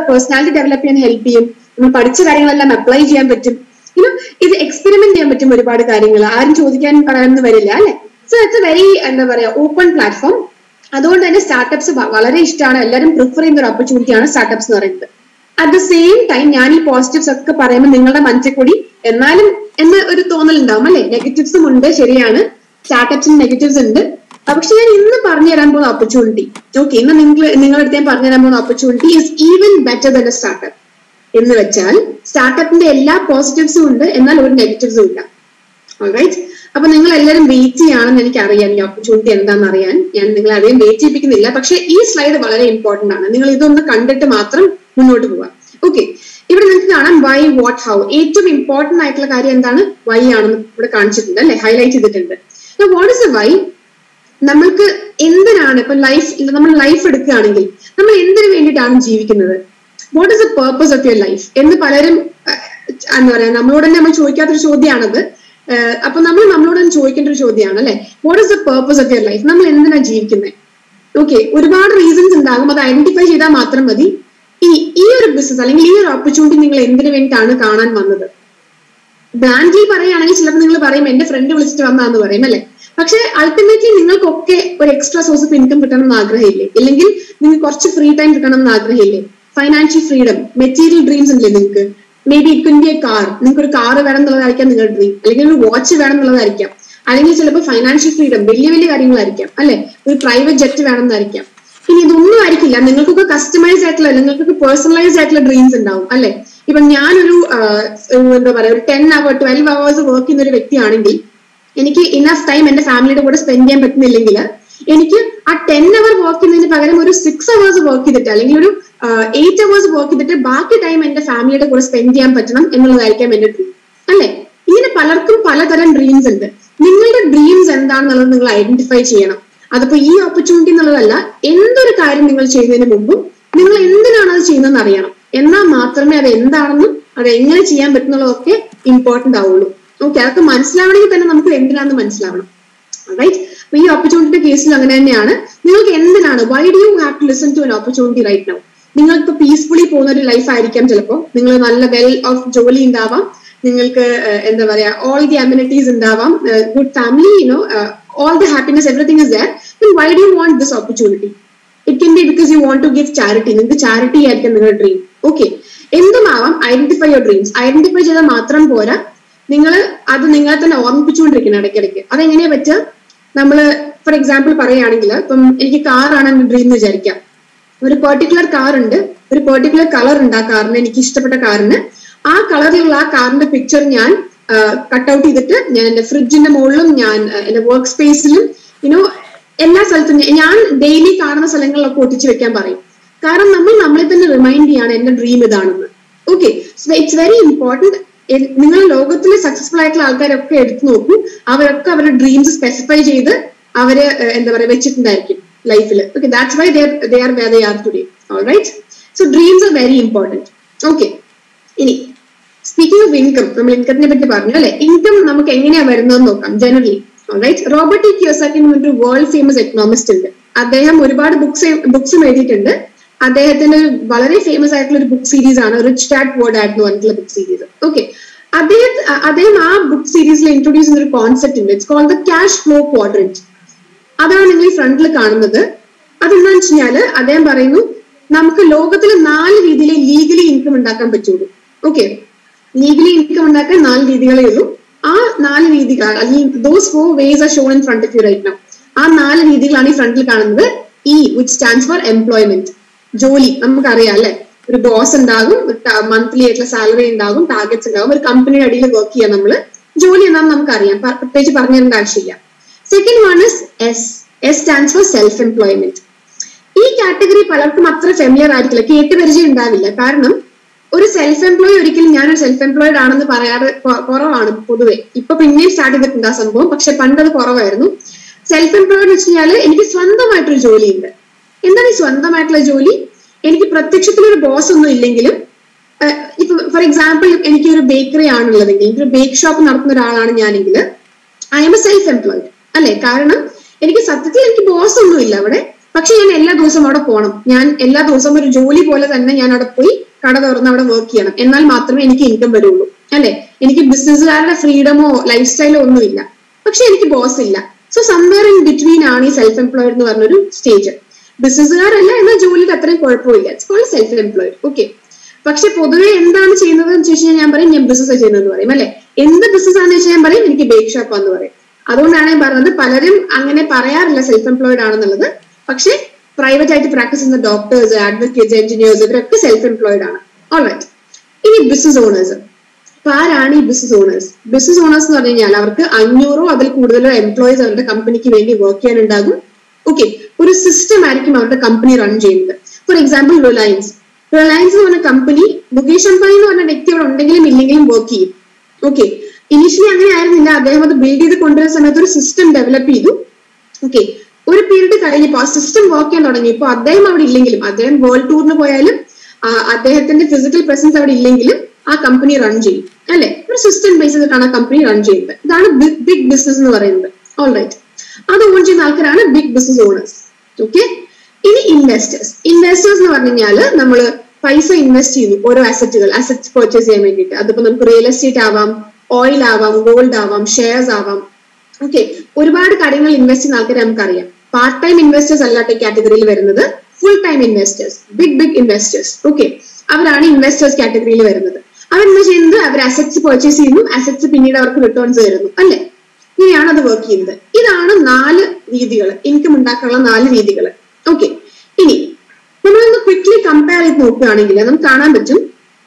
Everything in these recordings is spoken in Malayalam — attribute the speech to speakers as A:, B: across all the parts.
A: പേഴ്സണാലിറ്റി ഡെവലപ്പ് ചെയ്യാൻ ഹെൽപ്പ് ചെയ്യും നമ്മൾ പഠിച്ച കാര്യങ്ങളെല്ലാം അപ്ലൈ ചെയ്യാൻ പറ്റും യുനോ ഇത് എക്സ്പെരിമെന്റ് ചെയ്യാൻ പറ്റും ഒരുപാട് കാര്യങ്ങൾ ആരും ചോദിക്കാൻ പറയാനൊന്നും വരില്ല അല്ലെ സോ ഇറ്റ്സ് എ വെരി എന്താ പറയാ ഓപ്പൺ പ്ലാറ്റ്ഫോം അതുകൊണ്ട് തന്നെ സ്റ്റാർട്ടപ്സ് വളരെ ഇഷ്ടമാണ് എല്ലാവരും പ്രിഫർ ചെയ്യുന്ന ഒരു ഓപ്പർച്യൂണിറ്റിയാണ് സ്റ്റാർട്ടപ്സ് എന്ന് പറയുന്നത് അറ്റ് ദ സെയിം ടൈം ഞാൻ ഈ പോസിറ്റീവ്സ് ഒക്കെ പറയുമ്പോൾ നിങ്ങളുടെ മനസ്സിൽ കൂടി എന്നാലും എന്ന ഒരു തോന്നൽ ഉണ്ടാവും അല്ലെ നെഗറ്റീവ്സും ഉണ്ട് ശരിയാണ് സ്റ്റാർട്ടപ്സിന് നെഗറ്റീവ്സ് ഉണ്ട് പക്ഷെ ഞാൻ ഇന്ന് പറഞ്ഞു തരാൻ പോകുന്ന ഓപ്പർച്യൂണിറ്റി ഓക്കെ ഇന്ന് നിങ്ങൾ നിങ്ങളുടെ അടുത്ത് ഞാൻ പറഞ്ഞു തരാൻ പോകുന്ന opportunity is even better than a startup എന്ന് വെച്ചാൽ സ്റ്റാർട്ടപ്പിന്റെ എല്ലാ പോസിറ്റീവ്സും ഉണ്ട് എന്നാൽ ഒരു നെഗറ്റീവ്സും ഇല്ല ഓൾറൈറ്റ് അപ്പൊ നിങ്ങൾ എല്ലാവരും വെയിറ്റ് ചെയ്യാണെന്ന് എനിക്ക് അറിയാം ഈ ഓപ്പർച്യൂണിറ്റി എന്താണെന്ന് അറിയാൻ ഞാൻ നിങ്ങളെ അധികം വെയിറ്റ് ചെയ്യിപ്പിക്കുന്നില്ല പക്ഷെ ഈ സ്ലൈഡ് വളരെ ഇമ്പോർട്ടന്റ് ആണ് നിങ്ങൾ ഇതൊന്ന് കണ്ടിട്ട് മാത്രം മുന്നോട്ട് പോവാം ഓക്കെ ഇവിടെ നിങ്ങൾക്ക് കാണാം വൈ വാട്ട് ഹൗ ഏറ്റവും ഇമ്പോർട്ടന്റ് ആയിട്ടുള്ള കാര്യം എന്താണ് വൈ ആണെന്ന് ഇവിടെ കാണിച്ചിട്ടുണ്ട് അല്ലെ ഹൈലൈറ്റ് ചെയ്തിട്ടുണ്ട് വാട്ട് ഇസ് എ വൈ നമ്മൾക്ക് എന്തിനാണ് ഇപ്പൊ ലൈഫ് നമ്മൾ ലൈഫ് എടുക്കുകയാണെങ്കിൽ നമ്മൾ എന്തിനു വേണ്ടിയിട്ടാണ് ജീവിക്കുന്നത് what is the purpose of your life എന്ന് പലരും അഹ്, എന്താ പറയാ നമ്മളോട് തന്നെ നമ്മൾ ചോദിക്കാത്തൊരു ചോദ്യമാണത് ഏഹ്, അപ്പൊ നമ്മൾ നമ്മളോട് തന്നെ ചോദിക്കേണ്ട ഒരു ചോദ്യമാണ് അല്ലെ what is the purpose of your life നമ്മൾ എന്തിനാ ജീവിക്കുന്നത് ഓക്കെ ഒരുപാട് റീസൺസ് ഉണ്ടാകും അത് ഐഡന്റിഫൈ ചെയ്താൽ മാത്രം മതി ഈ ഈ ഒരു ബിസിനസ് അല്ലെങ്കിൽ ഈ ഒരു ഓപ്പർച്യൂണിറ്റി നിങ്ങൾ എന്തിനു വേണ്ടിയിട്ടാണ് കാണാൻ വന്നത് ബ്രാൻഡ്ലി പറയുകയാണെങ്കിൽ ചിലപ്പോൾ നിങ്ങൾ പറയും എന്റെ ഫ്രണ്ട് വിളിച്ചിട്ട് വന്നാന്ന് പറയും അല്ലെ പക്ഷെ അൾട്ടിമേറ്റ്ലി നിങ്ങൾക്കൊക്കെ ഒരു എക്സ്ട്രാ സോഴ്സ് ഓഫ് ഇൻകം കിട്ടണം എന്ന് ആഗ്രഹമില്ലേ ഇല്ലെങ്കിൽ നിങ്ങൾക്ക് കുറച്ച് ഫ്രീ ടൈം കിട്ടണം എന്ന് ആഗ്രഹമില്ലേ ഫൈനാൻഷ്യൽ ഫ്രീഡം മെറ്റീരിയൽ ഡ്രീംസ് ഉണ്ടല്ലേ നിങ്ങൾക്ക് maybe it can be a car നിങ്ങൾക്ക് ഒരു കാർ വേണം എന്നുള്ളതായിരിക്കാം നിങ്ങളുടെ ഡ്രീം അല്ലെങ്കിൽ ഒരു വാച്ച് വേണം എന്നുള്ളതായിരിക്കാം അല്ലെങ്കിൽ ചിലപ്പോൾ ഫൈനാൻഷ്യൽ ഫ്രീഡം വലിയ വലിയ കാര്യങ്ങളായിരിക്കാം അല്ലെ ഒരു പ്രൈവറ്റ് ജെറ്റ് വേണം എന്നായിരിക്കാം ഇനി ഇതൊന്നും ആയിരിക്കില്ല നിങ്ങൾക്കൊക്കെ കസ്റ്റമൈസ് ആയിട്ടുള്ള നിങ്ങൾക്കൊക്കെ പേഴ്സണലൈസ്ഡ് ആയിട്ടുള്ള ഡ്രീംസ് ഉണ്ടാവും അല്ലെ ഇപ്പൊ ഞാനൊരു ആഹ്, എന്താ പറയാ ഒരു ten hour twelve hours work ചെയ്യുന്ന ഒരു വ്യക്തിയാണെങ്കിൽ എനിക്ക് ഇനഫ് ടൈം എന്റെ ഫാമിലിയുടെ കൂടെ സ്പെൻഡ് ചെയ്യാൻ പറ്റുന്നില്ലെങ്കിൽ എനിക്ക് ആ ടെൻ അവർ വർക്ക് ചെയ്യുന്നതിന് പകരം ഒരു സിക്സ് അവേഴ്സ് വർക്ക് ചെയ്തിട്ട് അല്ലെങ്കിൽ ഒരു എയ്റ്റ് അവേഴ്സ് വർക്ക് ചെയ്തിട്ട് ബാക്കി ടൈം എന്റെ ഫാമിലിയുടെ കൂടെ സ്പെൻഡ് ചെയ്യാൻ പറ്റണം എന്നുള്ളതായിരിക്കാം എന്റെ ഡ്രീം അല്ലെ ഇങ്ങനെ പലർക്കും പലതരം ഡ്രീംസ് ഉണ്ട് നിങ്ങളുടെ ഡ്രീംസ് എന്താണെന്നുള്ളത് നിങ്ങൾ ഐഡന്റിഫൈ ചെയ്യണം അതിപ്പോ ഈ ഓപ്പർച്യൂണിറ്റി എന്നുള്ളതല്ല എന്തൊരു കാര്യം നിങ്ങൾ ചെയ്യുന്നതിന് മുമ്പും നിങ്ങൾ എന്തിനാണ് അത് ചെയ്യുന്നതെന്ന് അറിയണം എന്നാൽ മാത്രമേ അത് എന്താണെന്നും അത് എങ്ങനെ ചെയ്യാൻ പറ്റുന്നുള്ളതൊക്കെ ഇമ്പോർട്ടന്റ് ആവുള്ളൂ ഓക്കെ അതൊക്കെ മനസ്സിലാവണമെങ്കിൽ തന്നെ നമുക്ക് എന്തിനാന്ന് മനസ്സിലാവണം റൈറ്റ് അപ്പൊ ഈ ഓപ്പർച്യൂണിറ്റിയുടെ കേസിൽ അങ്ങനെ തന്നെയാണ് നിങ്ങൾക്ക് എന്തിനാണ് why do you have to listen to an opportunity right now നിങ്ങൾക്ക് പീസ്ഫുള്ളി പോകുന്ന ഒരു ലൈഫ് ആയിരിക്കാം ചിലപ്പോൾ നിങ്ങൾ നല്ല വെൽ ഓഫ് ജോലി ഉണ്ടാവാം നിങ്ങൾക്ക് ഏഹ്, എന്താ പറയാ ഓൾ ദി അമ്യൂണിറ്റീസ് ഉണ്ടാവാം good family you know all the happiness everything is there why do you want this opportunity it can be because you want to give charity നിങ്ങൾക്ക് ചാരിറ്റി ആയിരിക്കും നിങ്ങളുടെ ഡ്രീം ഓക്കെ എന്തുമാവാം ഐഡന്റിഫൈ യുവർ ഡ്രീംസ് ഐഡന്റിഫൈ ചെയ്താൽ മാത്രം പോരാ നിങ്ങൾ അത് നിങ്ങളെ തന്നെ ഓർമ്മിപ്പിച്ചുകൊണ്ടിരിക്കണം ഇടയ്ക്കിടയ്ക്ക് അതെങ്ങനെയാ പറ്റുക നമ്മള് ഫോർ എക്സാമ്പിൾ പറയുകയാണെങ്കിൽ ഇപ്പം എനിക്ക് കാറാണ് എന്റെ ഡ്രീം എന്ന് വിചാരിക്കാം ഒരു പെർട്ടിക്കുലർ കാർ ഉണ്ട് ഒരു പെർട്ടിക്കുലർ കളർ ഉണ്ട് ആ കാറിന് എനിക്ക് ഇഷ്ടപ്പെട്ട കാറിന് ആ കളറിലുള്ള ആ കാറിന്റെ പിക്ചർ ഞാൻ കട്ട് ഔട്ട് ചെയ്തിട്ട് ഞാൻ എന്റെ ഫ്രിഡ്ജിന്റെ മുകളിലും ഞാൻ ആ, എന്റെ വർക്ക് സ്പേസിലും യുനോ എല്ലാ സ്ഥലത്തും ഞാൻ- ഞാൻ ഡെയിലി കാണുന്ന സ്ഥലങ്ങളിലൊക്കെ ഒട്ടിച്ചു വെക്കാൻ പറയും കാരണം നമ്മൾ നമ്മളെ തന്നെ റിമൈൻഡ് ചെയ്യാണ് എന്റെ ഡ്രീം ഇതാണെന്ന് ഓക്കെ ഇറ്റ്സ് വെരി ഇമ്പോർട്ടന്റ് നിങ്ങൾ ലോകത്തിലെ സക്സസ്ഫുൾ ആയിട്ടുള്ള ആൾക്കാരൊക്കെ എടുത്തു നോക്കൂ അവരൊക്കെ അവരുടെ ഡ്രീംസ് സ്പെസിഫൈ ചെയ്ത് അവര് ഏഹ്, എന്താ പറയാ വെച്ചിട്ടുണ്ടായിരിക്കും ലൈഫിൽ okay that's why they are where they are today all right so dreams are very important okay ഇനി സ്പീക്കിംഗ് ഓഫ് ഇൻകം നമ്മൾ ഇൻകത്തിനെ പറ്റി പറഞ്ഞു അല്ലെ ഇൻകം നമുക്ക് എങ്ങനെയാ വരുന്നതെന്ന് നോക്കാം ജനറലി റൈറ്റ് റോബർട്ട് ക്യോസാക്കി ഒരു വേൾഡ് ഫേമസ് എക്കണോമിസ്റ്റ് ഉണ്ട് അദ്ദേഹം ഒരുപാട് ബുക്സ് ബുക്സും എഴുതിയിട്ടുണ്ട് അദ്ദേഹത്തിന്റെ ഒരു വളരെ ഫേമസ് ആയിട്ടുള്ള ഒരു ബുക്ക് സീരീസ് ആണ് റിച്ച് ഡാഡ് പോർ ഡാഡ് എന്ന് പറഞ്ഞിട്ടുള്ള ബുക്ക് സീരീസ് ഓക്കെ അദ്ദേഹം അദ്ദേഹം ആ ബുക്ക് സീരീസിൽ ഇൻട്രൊഡ്യൂസ് ചെയ്യുന്ന ഒരു കോൺസെപ്റ്റ് ഉണ്ട് it's call the cash flow quadrant അതാണ് നിങ്ങൾ ഈ ഫ്രണ്ടിൽ കാണുന്നത് അതെന്താണെന്ന് വെച്ച് കഴിഞ്ഞാല് അദ്ദേഹം പറയുന്നു നമുക്ക് ലോകത്തിൽ നാല് രീതിയിൽ ലീഗലി ഇൻകം ഉണ്ടാക്കാൻ പറ്റുള്ളൂ ഓക്കെ ലീഗലി ഇൻകം ഉണ്ടാക്കാൻ നാല് രീതികളേ ഉള്ളൂ ആ നാല് രീതികൾ അല്ലെങ്കിൽ those four ways are shown in front of you right now ആ നാല് രീതികളാണ് ഈ ഫ്രണ്ടിൽ കാണുന്നത് E which stands for employment ജോലി നമുക്കറിയാം അല്ലെ ഒരു ബോസ് ഉണ്ടാകും മന്ത്ലി ആയിട്ടുള്ള സാലറി ഉണ്ടാകും ടാർഗറ്റ്സ് ഉണ്ടാകും ഒരു കമ്പനിയുടെ അടിയിൽ വർക്ക് ചെയ്യാം നമ്മള് ജോലി എന്താണെന്ന് നമുക്കറിയാം പ- പ്രത്യേകിച്ച് പറഞ്ഞു തരേണ്ട ആവശ്യമില്ല second one is S S stands for self employment ഈ കാറ്റഗറി പലർക്കും അത്ര ഫെമിലിയർ ആയിരിക്കില്ല കേട്ട് പരിചയം ഉണ്ടാവില്ല കാരണം ഒരു സെൽഫ് എംപ്ലോയ് ഒരിക്കലും ഞാനൊരു സെൽഫ് എംപ്ലോയിഡ് ആണെന്ന് പറയാറ് കൊ- കുറവാണ് പൊതുവെ ഇപ്പൊ പിന്നെയും സ്റ്റാർട്ട് ചെയ്തിട്ടുണ്ട് ആ സംഭവം പക്ഷെ പണ്ട് അത് കുറവായിരുന്നു സെൽഫ് എംപ്ലോയിഡ് എന്ന് വെച്ച് കഴിഞ്ഞാല് എനിക്ക് സ്വന്തമായിട്ടൊരു ജോലിയുണ്ട് എന്താണ് ഈ സ്വന്തമായിട്ടുള്ള ജോലി എനിക്ക് പ്രത്യക്ഷത്തിൽ ഒരു ബോസ് ഒന്നും ഇല്ലെങ്കിലും ഏഹ്, ഇപ്പൊ ഫോർ എക്സാമ്പിൾ എനിക്ക് ഒരു ബേക്കറി ആണുള്ളതെങ്കിൽ എനിക്കൊരു ബേക്ക് ഷോപ്പ് നടത്തുന്ന ഒരാളാണ് ഞാനെങ്കിൽ I'm a self employed അല്ലെ കാരണം എനിക്ക് സത്യത്തിൽ എനിക്ക് ബോസ് ഒന്നും ഇല്ല അവിടെ പക്ഷെ ഞാൻ എല്ലാ ദിവസവും അവിടെ പോകണം ഞാൻ എല്ലാ ദിവസവും ഒരു ജോലി പോലെ തന്നെ ഞാൻ അവിടെ പോയി കട തുറന്ന് അവിടെ വർക്ക് ചെയ്യണം എന്നാൽ മാത്രമേ എനിക്ക് ഇൻകം വരുള്ളൂ അല്ലെ എനിക്ക് ബിസിനസ്സുകാരുടെ ഫ്രീഡമോ ലൈഫ് സ്റ്റൈലോ ഒന്നുമില്ല പക്ഷെ എനിക്ക് ബോസ് ഇല്ല സോ സംവെയർ ഇൻ ബിറ്റ്വീൻ ആണ് ഈ സെൽഫ് എംപ്ലോയിഡ് എന്ന് പറഞ്ഞൊരു സ്റ്റേജ് ബിസിനസ്സുകാരല്ല എന്നാൽ ജോലിയിൽ അത്രയും കുഴപ്പമില്ല it's called self employed okay പക്ഷെ പൊതുവെ എന്താണ് ചെയ്യുന്നത് എന്ന് ചോദിച്ചു കഴിഞ്ഞാൽ ഞാൻ പറയും ഞാൻ ബിസിനസ് ചെയ്യുന്നത് പറയും അല്ലെ എന്ത് ബിസിനസ് ആണെന്ന് വെച്ചാൽ ഞാൻ പറയും എനിക്ക് ബേക്ക് ഷോപ്പ് എന്ന് പറയും അതുകൊണ്ടാണ് ഞാൻ പറഞ്ഞത് പലരും അങ്ങനെ പറയാറില്ല സെൽഫ് എംപ്ലോയിഡ് ആണെന്നുള്ളത് പക്ഷെ പ്രൈവറ്റ് ആയിട്ട് പ്രാക്ടീസ് ചെയ്യുന്ന ഡോക്ടേഴ്സ് അഡ്വക്കേറ്റ്സ് എഞ്ചിനീയേഴ്സ് ഇവരൊക്കെ സെൽഫ് എംപ്ലോയിഡ് ആണ് ഓൾറൈറ്റ് ഇനി ബിസിനസ് ഓണേഴ്സ് അപ്പൊ ആരാണ് ഈ ബിസിനസ് ഓണേഴ്സ് ബിസിനസ് ഓണേഴ്സ് എന്ന് പറഞ്ഞു കഴിഞ്ഞാൽ അവർക്ക് അഞ്ഞൂറോ അതിൽ കൂടുതലോ എംപ്ലോയീസ് അവരുടെ കമ്പനിക്ക് വേണ്ടി വർക്ക് ചെയ്യാനുണ്ടാകും ഓക്കെ ഒരു സിസ്റ്റം ആയിരിക്കും അവരുടെ കമ്പനി റൺ ചെയ്യുന്നത് ഫോർ എക്സാമ്പിൾ റിലയൻസ് റിലയൻസ് എന്ന് പറഞ്ഞ കമ്പനി മുകേഷ് അംബാനി എന്ന് പറഞ്ഞ വ്യക്തി അവിടെ ഉണ്ടെങ്കിലും ഇല്ലെങ്കിലും വർക്ക് ചെയ്യും ഓക്കെ ഇനിഷ്യലി അങ്ങനെ ആയിരുന്നില്ല അദ്ദേഹം അത് ബിൽഡ് ചെയ്ത് കൊണ്ടുവരുന്ന സമയത്ത് ഒരു സിസ്റ്റം ഡെവലപ്പ് ചെയ്തു ഓക്കെ ഒരു പീരീഡ് കഴിഞ്ഞപ്പോൾ ആ സിസ്റ്റം വർക്ക് ചെയ്യാൻ തുടങ്ങിയപ്പോൾ അദ്ദേഹം അവിടെ ഇല്ലെങ്കിലും അദ്ദേഹം വേൾഡ് ടൂറിന് പോയാലും ആ, അദ്ദേഹത്തിന്റെ ഫിസിക്കൽ പ്രസൻസ് അവിടെ ഇല്ലെങ്കിലും ആ കമ്പനി റൺ ചെയ്യും അല്ലെ ഒരു സിസ്റ്റം ബേസിലാണ് ആ കമ്പനി റൺ ചെയ്യുന്നത് ഇതാണ് ബിഗ് ബിസിനസ് എന്ന് പറയുന്നത് ഓൾറൈറ്റ് അത് ഓൺ ചെയ്യുന്ന ആൾക്കാരാണ് ബിഗ് ബിസിനസ് ഓണേഴ്സ് ഓക്കെ ഇനി ഇൻവെസ്റ്റേഴ്സ് ഇൻവെസ്റ്റേഴ്സ് എന്ന് പറഞ്ഞു കഴിഞ്ഞാല് നമ്മൾ പൈസ ഇൻവെസ്റ്റ് ചെയ്യുന്നു ഓരോ അസറ്റുകൾ അസറ്റ്സ് പർച്ചേസ് ചെയ്യാൻ വേണ്ടിയിട്ട് അതിപ്പോ നമുക്ക് റിയൽ എസ്റ്റേറ്റ് ആവാം ഓയിൽ ആവാം ഗോൾഡ് ആവാം ഷെയർസ് ആവാം ഓക്കെ ഒരുപാട് കാര്യങ്ങൾ ഇൻവെസ്റ്റ് ചെയ്യുന്ന ആൾക്കാരെ നമുക്കറിയാം പാർട്ട് ടൈം ഇൻവെസ്റ്റേഴ്സ് അല്ലാത്ത കാറ്റഗറിയിൽ വരുന്നത് full time investors big big investors okay അവരാണ് ഇൻവെസ്റ്റേഴ്സ് കാറ്റഗറിയിൽ വരുന്നത് അവരെന്താ ചെയ്യുന്നത് അവർ അസറ്റ്സ് പർച്ചേസ് ചെയ്യുന്നു അസറ്റ്സ് പിന്നീട് അവർക്ക് റിട്ടേൺസ് തരുന്നു അല്ലെ ഇങ്ങനെയാണ് അത് വർക്ക് ചെയ്യുന്നത് ഇതാണ് നാല് രീതികൾ ഇൻകം ഉണ്ടാക്കാനുള്ള നാല് രീതികൾ ഓക്കെ ഇനി നമ്മളൊന്ന് ക്വിക്ലി കമ്പയർ ചെയ്ത് നോക്കുകയാണെങ്കിൽ നമുക്ക് കാണാൻ പറ്റും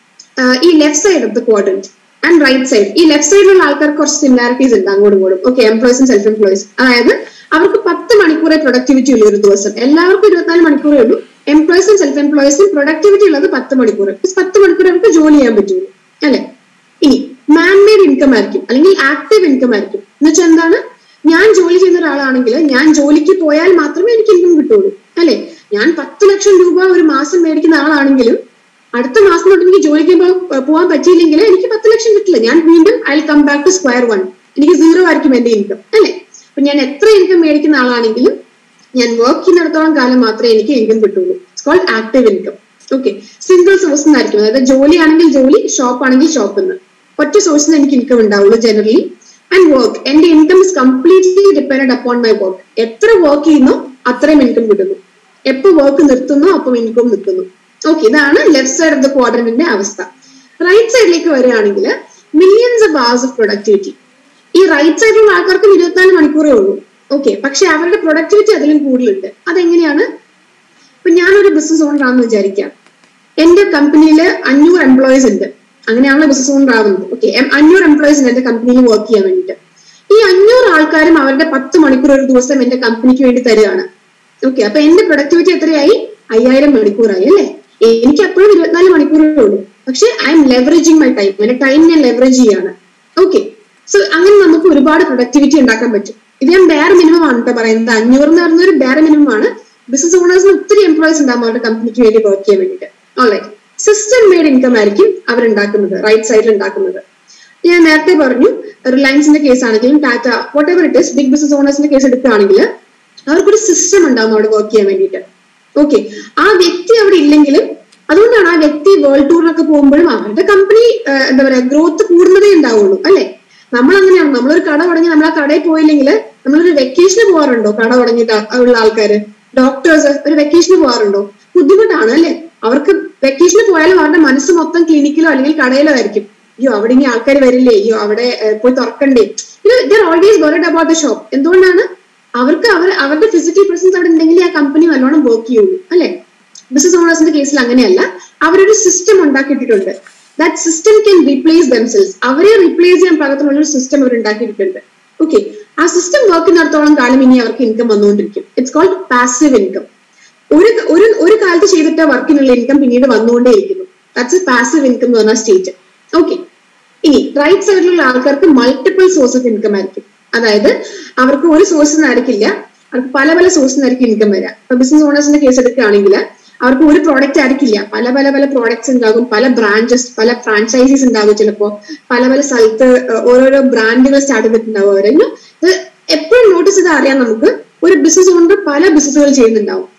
A: ആഹ് ഈ left side of the quadrant and right side ഈ ലെഫ്റ്റ് സൈഡിലുള്ള ആൾക്കാർക്ക് കുറച്ച് സിമിലാരിറ്റീസ് ഉണ്ട് അങ്ങോട്ടും ഇങ്ങോട്ടും ഓക്കെ എംപ്ലോയീസും സെൽഫ് എംപ്ലോയീസ് അതായത് അവർക്ക് പത്ത് മണിക്കൂറേ പ്രൊഡക്ടിവിറ്റി ഉള്ളൂ ഒരു ദിവസം എല്ലാവർക്കും ഇരുപത്തിനാല് മണിക്കൂറേ ഉള്ളൂ എംപ്ലോയീസും സെൽഫ് എംപ്ലോയീസും പ്രൊഡക്ടിവിറ്റി ഉള്ളത് പത്ത് മണിക്കൂർ പത്ത് മണിക്കൂർ അവർക്ക് ജോലി ചെയ്യാൻ പറ്റുള്ളൂ അല്ലെ ഇനി മാൻമെയ്ഡ് ഇൻകം ആയിരിക്കും അല്ലെങ്കിൽ ആക്റ്റീവ് ഇൻകം ആയിരിക്കും എന്ന് വെച്ചാൽ എന്താണ് ഞാൻ ജോലി ചെയ്യുന്ന ഒരാളാണെങ്കിൽ ഞാൻ ജോലിക്ക് പോയാൽ മാത്രമേ എനിക്ക് ഇൻകം കിട്ടുള്ളൂ അല്ലെ ഞാൻ പത്ത് ലക്ഷം രൂപ ഒരു മാസം മേടിക്കുന്ന ആളാണെങ്കിലും അടുത്ത മാസം തൊട്ട് എനിക്ക് ജോലിക്ക് പോ- പോകാൻ പറ്റിയില്ലെങ്കിൽ എനിക്ക് പത്ത് ലക്ഷം കിട്ടില്ല ഞാൻ വീണ്ടും I come back to square one എനിക്ക് സീറോ ആയിരിക്കും എന്റെ ഇൻകം അല്ലെ അപ്പൊ ഞാൻ എത്ര ഇൻകം മേടിക്കുന്ന ആളാണെങ്കിലും ഞാൻ വർക്ക് ചെയ്യുന്നിടത്തോളം കാലം മാത്രമേ എനിക്ക് ഇൻകം കിട്ടുള്ളൂ it's called active income okay single source എന്നായിരിക്കും അതായത് ജോലി ആണെങ്കിൽ ജോലി ഷോപ്പ് ആണെങ്കിൽ ഷോപ്പ് എന്ന് ഒറ്റ സോഴ്സിൽ എനിക്ക് ഇൻകം ഉണ്ടാവുള്ളൂ ജനറലി ആൻഡ് വർക്ക് എന്റെ income is completely depend upon my work എത്ര വർക്ക് ചെയ്യുന്നോ അത്രയും ഇൻകം കിട്ടുന്നു എപ്പോ വർക്ക് നിർത്തുന്നോ അപ്പം ഇൻകം നിൽക്കുന്നു ഓക്കെ ഇതാണ് ലെഫ്റ്റ് സൈഡ് ഓഫ് ദ ക്വാഡ്രന്റിന്റെ അവസ്ഥ റൈറ്റ് സൈഡിലേക്ക് വരികയാണെങ്കിൽ millions of hours of productivity ഈ റൈറ്റ് സൈഡിലുള്ള ആൾക്കാർക്ക് ഇരുപത്തിനാല് മണിക്കൂറേ ഉള്ളൂ ഓക്കെ പക്ഷെ അവരുടെ പ്രൊഡക്ടിവിറ്റി അതിലും കൂടുതലുണ്ട് അതെങ്ങനെയാണ് ഇപ്പൊ ഞാനൊരു ബിസിനസ് ഓണർ ആണെന്ന് വിചാരിക്കാം എന്റെ കമ്പനിയിൽ അഞ്ഞൂറ് എംപ്ലോയീസ് ഉണ്ട് അങ്ങനെയാണല്ലോ ബിസിനസ് ഓണർ ആവുന്നത് ഓക്കെ അഞ്ഞൂറ് എംപ്ലോയീസ് ഉണ്ട് എന്റെ കമ്പനിയിൽ വർക്ക് ചെയ്യാൻ വേണ്ടിയിട്ട് ഈ അഞ്ഞൂറ് ആൾക്കാരും അവരുടെ പത്ത് മണിക്കൂർ ഒരു ദിവസം എന്റെ കമ്പനിക്ക് വേണ്ടി തരികയാണ് ഓക്കെ അപ്പൊ എന്റെ പ്രൊഡക്ടിവിറ്റി എത്രയായി അയ്യായിരം മണിക്കൂറായി അല്ലേ എനിക്ക് അപ്പോഴും ഇരുപത്തിനാല് മണിക്കൂറേ ഉള്ളൂ പക്ഷെ I'm leveraging my time എന്റെ ടൈം ഞാൻ ലെവറേജ് ചെയ്യാണ് ഓക്കെ സോ അങ്ങനെ നമുക്ക് ഒരുപാട് പ്രൊഡക്ടിവിറ്റി ഉണ്ടാക്കാൻ പറ്റും ഇത് ഞാൻ ബേർ മിനിമം ആണ് കേട്ടോ പറയുന്നത് അഞ്ഞൂറ് എന്ന് പറയുന്ന ഒരു ബേർ മിനിമം ആണ് ബിസിനസ് ഓണേഴ്സിന് ഒത്തിരി എംപ്ലോയീസ് ഉണ്ടാകും അവരുടെ കമ്പനിക്ക് വേണ്ടി വർക്ക് ചെയ്യാൻ വേണ്ടിയിട്ട് ഓൾറൈറ്റ് സിസ്റ്റം മെയ്ഡ് ഇൻകം ആയിരിക്കും അവരുണ്ടാക്കുന്നത് റൈറ്റ് സൈഡിൽ ഉണ്ടാക്കുന്നത് ഞാൻ നേരത്തെ പറഞ്ഞു റിലയൻസിന്റെ കേസ് ആണെങ്കിലും Tata whatever it is big business ഓണേഴ്സിന്റെ കേസ് എടുക്കുകയാണെങ്കിൽ അവർക്കൊരു സിസ്റ്റം ഉണ്ടാവും അവിടെ വർക്ക് ചെയ്യാൻ വേണ്ടിയിട്ട് ഓക്കെ ആ വ്യക്തി അവിടെ ഇല്ലെങ്കിലും അതുകൊണ്ടാണ് ആ വ്യക്തി വേൾഡ് ടൂറിനൊക്കെ പോകുമ്പോഴും അവരുടെ കമ്പനി എന്താ പറയാ ഗ്രോത്ത് കൂടുന്നതേ ഉണ്ടാവുള്ളൂ അല്ലെ നമ്മൾ അങ്ങനെയാണ് നമ്മളൊരു കട തുടങ്ങി നമ്മൾ ആ കടയിൽ പോയില്ലെങ്കിൽ നമ്മളൊരു വെക്കേഷന് പോകാറുണ്ടോ കട തുടങ്ങിയിട്ട് ആ- ഉള്ള ആൾക്കാര് ഡോക്ടേഴ്സ് ഒരു വെക്കേഷന് പോകാറുണ്ടോ ബുദ്ധിമുട്ടാണ് അല്ലെ അവർക്ക് വെക്കേഷന് പോയാലും അവരുടെ മനസ്സ് മൊത്തം ക്ലിനിക്കിലോ അല്ലെങ്കിൽ കടയിലോ ആയിരിക്കും അയ്യോ അവിടെ ഇനി ആൾക്കാർ വരില്ലേ അയ്യോ അവിടെ ഏഹ്, പോയി തുറക്കണ്ടേ they're always worried about the shop എന്തുകൊണ്ടാണ് അവർക്ക് അവർ അവരുടെ ഫിസിക്കൽ പ്രസൻസ് അവിടെ ഉണ്ടെങ്കിൽ ആ കമ്പനി നല്ലോണം വർക്ക് ചെയ്യുള്ളൂ അല്ലെ ബിസിനസ് ഓണേഴ്സിന്റെ കേസിൽ അങ്ങനെയല്ല അവരൊരു സിസ്റ്റം ഉണ്ടാക്കിയിട്ടുണ്ട് that system can replace themselves അവരെ റീപ്ലേസ് ചെയ്യാൻ പാകത്തിനുള്ള ഒരു സിസ്റ്റം അവർ ഉണ്ടാക്കിയിട്ടുണ്ട് ഓക്കെ ആ സിസ്റ്റം വർക്ക് നടത്തോളം കാലം ഇനി അവർക്ക് ഇൻകം വന്നുകൊണ്ടിരിക്കും ഇറ്റ്സ് കോൾഡ് പാസീവ് ഇൻകം ഒരു ഒരു ഒരു കാലത്ത് ചെയ്തിട്ട വർക്കിനുള്ള ഇൻകം പിന്നീട് വന്നുകൊണ്ടേയിരിക്കുന്നു ദാറ്റ്സ് പാസീവ് ഇൻകം എന്ന് പറഞ്ഞ സ്റ്റേറ്റ് ഓക്കെ ഇനി റൈറ്റ് സൈഡിലുള്ള ആൾക്കാർക്ക് മൾട്ടിപ്പിൾ സോഴ്സ് ഓഫ് ഇൻകം ആയിരിക്കും അതായത് അവർക്ക് ഒരു സോഴ്സിൽ നിന്നായിരിക്കില്ല അവർക്ക് പല പല സോഴ്സിൽ നിന്നായിരിക്കും ഇൻകം വരിക ഇപ്പൊ ബിസിനസ് ഓണേഴ്സിന്റെ കേസ് എടുക്കുകയാണെങ്കിൽ അവർക്ക് ഒരു പ്രോഡക്റ്റ് ആയിരിക്കില്ല പല പല പല പ്രോഡക്ട്സ് ഉണ്ടാകും പല ബ്രാഞ്ചസ് പല ഫ്രാഞ്ചൈസീസ് ഉണ്ടാകും ചിലപ്പോ പല പല സ്ഥലത്ത് ഏഹ്, ഓരോരോ ബ്രാൻഡുകൾ സ്റ്റാർട്ട് ചെയ്തിട്ടുണ്ടാവും അവരെല്ലാം ഇത് എപ്പോഴും നോട്ടീസ് ചെയ്താൽ അറിയാം നമുക്ക് ഒരു ബിസിനസ് ഓണർ പല ബിസിനസ്സുകൾ ചെയ്യുന്നുണ്ടാവും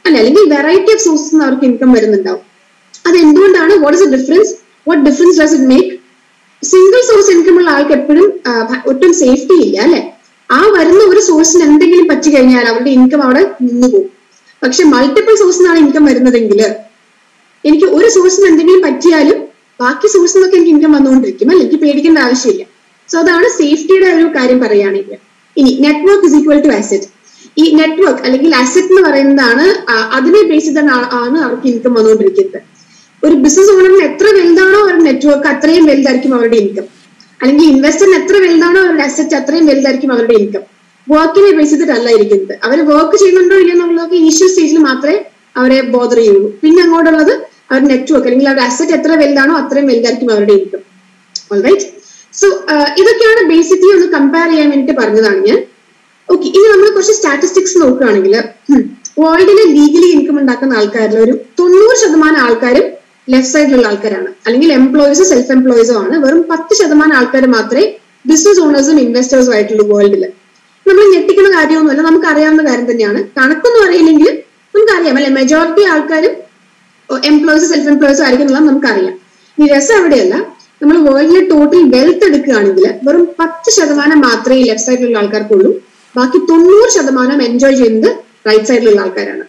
A: അല്ലെ അല്ലെങ്കിൽ വെറൈറ്റി ഓഫ് സോഴ്സസ് നിന്ന് അവർക്ക് ഇൻകം വരുന്നുണ്ടാവും അത് എന്തുകൊണ്ടാണ് what is a difference what difference does it make single source income ഉള്ള ആൾക്ക് എപ്പോഴും ഒട്ടും സേഫ്റ്റി ഇല്ല അല്ലെ ആ വരുന്ന ഒരു സോഴ്സിന് എന്തെങ്കിലും പറ്റി കഴിഞ്ഞാൽ അവരുടെ ഇൻകം അവിടെ നിന്നുപോകും പക്ഷെ മൾട്ടിപ്പിൾ സോഴ്സിനാണ് ഇൻകം വരുന്നതെങ്കിൽ എനിക്ക് ഒരു സോഴ്സിന് എന്തെങ്കിലും പറ്റിയാലും ബാക്കി സോഴ്സിൽ നിന്നൊക്കെ എനിക്ക് ഇൻകം വന്നുകൊണ്ടിരിക്കും അല്ലെ എനിക്ക് പേടിക്കേണ്ട ആവശ്യമില്ല സോ അതാണ് സേഫ്റ്റിയുടെ ഒരു കാര്യം പറയുകയാണെങ്കിൽ ഇനി network is equal to asset ഈ നെറ്റ്വർക്ക് അല്ലെങ്കിൽ അസറ്റ് എന്ന് പറയുന്നതാണ് ആ, അതിനെ ബേസ് ചെയ്താണ് ആണ് അവർക്ക് ഇൻകം വന്നുകൊണ്ടിരിക്കുന്നത് ഒരു ബിസിനസ് ഓണറിന് എത്ര വലുതാണോ അവരുടെ നെറ്റ്വർക്ക് അത്രയും വലുതായിരിക്കും അവരുടെ ഇൻകം അല്ലെങ്കിൽ ഇൻവെസ്റ്ററിന് എത്ര വലുതാണോ അവരുടെ അസറ്റ് അത്രയും വലുതായിരിക്കും അവരുടെ ഇൻകം വർക്കിനെ ബേസ് ചെയ്തിട്ടല്ല ഇരിക്കുന്നത് അവർ വർക്ക് ചെയ്യുന്നുണ്ടോ ഇല്ലയോ എന്നുള്ളതൊക്കെ ഇനീഷ്യൽ സ്റ്റേജിൽ മാത്രമേ അവരെ ബോധർ ചെയ്യുള്ളൂ പിന്നെ അങ്ങോട്ടുള്ളത് അവരുടെ നെറ്റ്വർക്ക് അല്ലെങ്കിൽ അവരുടെ അസറ്റ് എത്ര വലുതാണോ അത്രയും വലുതായിരിക്കും അവരുടെ ഇൻകം ഓൾറൈറ്റ് സോ ഇതൊക്കെയാണ് ബേസിക്കലി ഒന്ന് കമ്പയർ ചെയ്യാൻ വേണ്ടിട്ട് പറഞ്ഞതാണ് ഞാൻ ഓക്കെ ഇനി നമ്മൾ കുറച്ച് സ്റ്റാറ്റിസ്റ്റിക്സ് നോക്കുകയാണെങ്കിൽ വേൾഡിലെ ലീഗലി ഇൻകം ഉണ്ടാക്കുന്ന ആൾക്കാരിൽ ഒരു തൊണ്ണൂറ് ശതമാനം ആൾക്കാരും ലെഫ്റ്റ് സൈഡിലുള്ള ആൾക്കാരാണ് അല്ലെങ്കിൽ എംപ്ലോയീസോ സെൽഫ് എംപ്ലോയീസോ ആണ് വെറും പത്ത് ശതമാനം ആൾക്കാർ മാത്രമേ ബിസിനസ് ഓണേഴ്സും ഇൻവെസ്റ്റേഴ്സും ആയിട്ടുള്ളൂ വേൾഡിൽ നമ്മൾ ഞെട്ടിക്കുന്ന കാര്യമൊന്നുമല്ല നമുക്ക് അറിയാവുന്ന കാര്യം തന്നെയാണ് കണക്കൊന്നും അറിയില്ലെങ്കിൽ നമുക്കറിയാം അല്ലെ മെജോറിറ്റി ആൾക്കാരും എംപ്ലോയീസ് സെൽഫ് എംപ്ലോയീസ് ആയിരിക്കും എന്നുള്ളത് നമുക്കറിയാം ഈ രസം അവിടെയല്ല നമ്മൾ വേൾഡിലെ ടോട്ടൽ വെൽത്ത് എടുക്കുകയാണെങ്കിൽ വെറും പത്ത് ശതമാനം മാത്രമേ ലെഫ്റ്റ് സൈഡിലുള്ള ആൾക്കാർക്കുള്ളൂ ബാക്കി തൊണ്ണൂറ് ശതമാനം എൻജോയ് ചെയ്യുന്നത് റൈറ്റ് സൈഡിലുള്ള ആൾക്കാരാണ്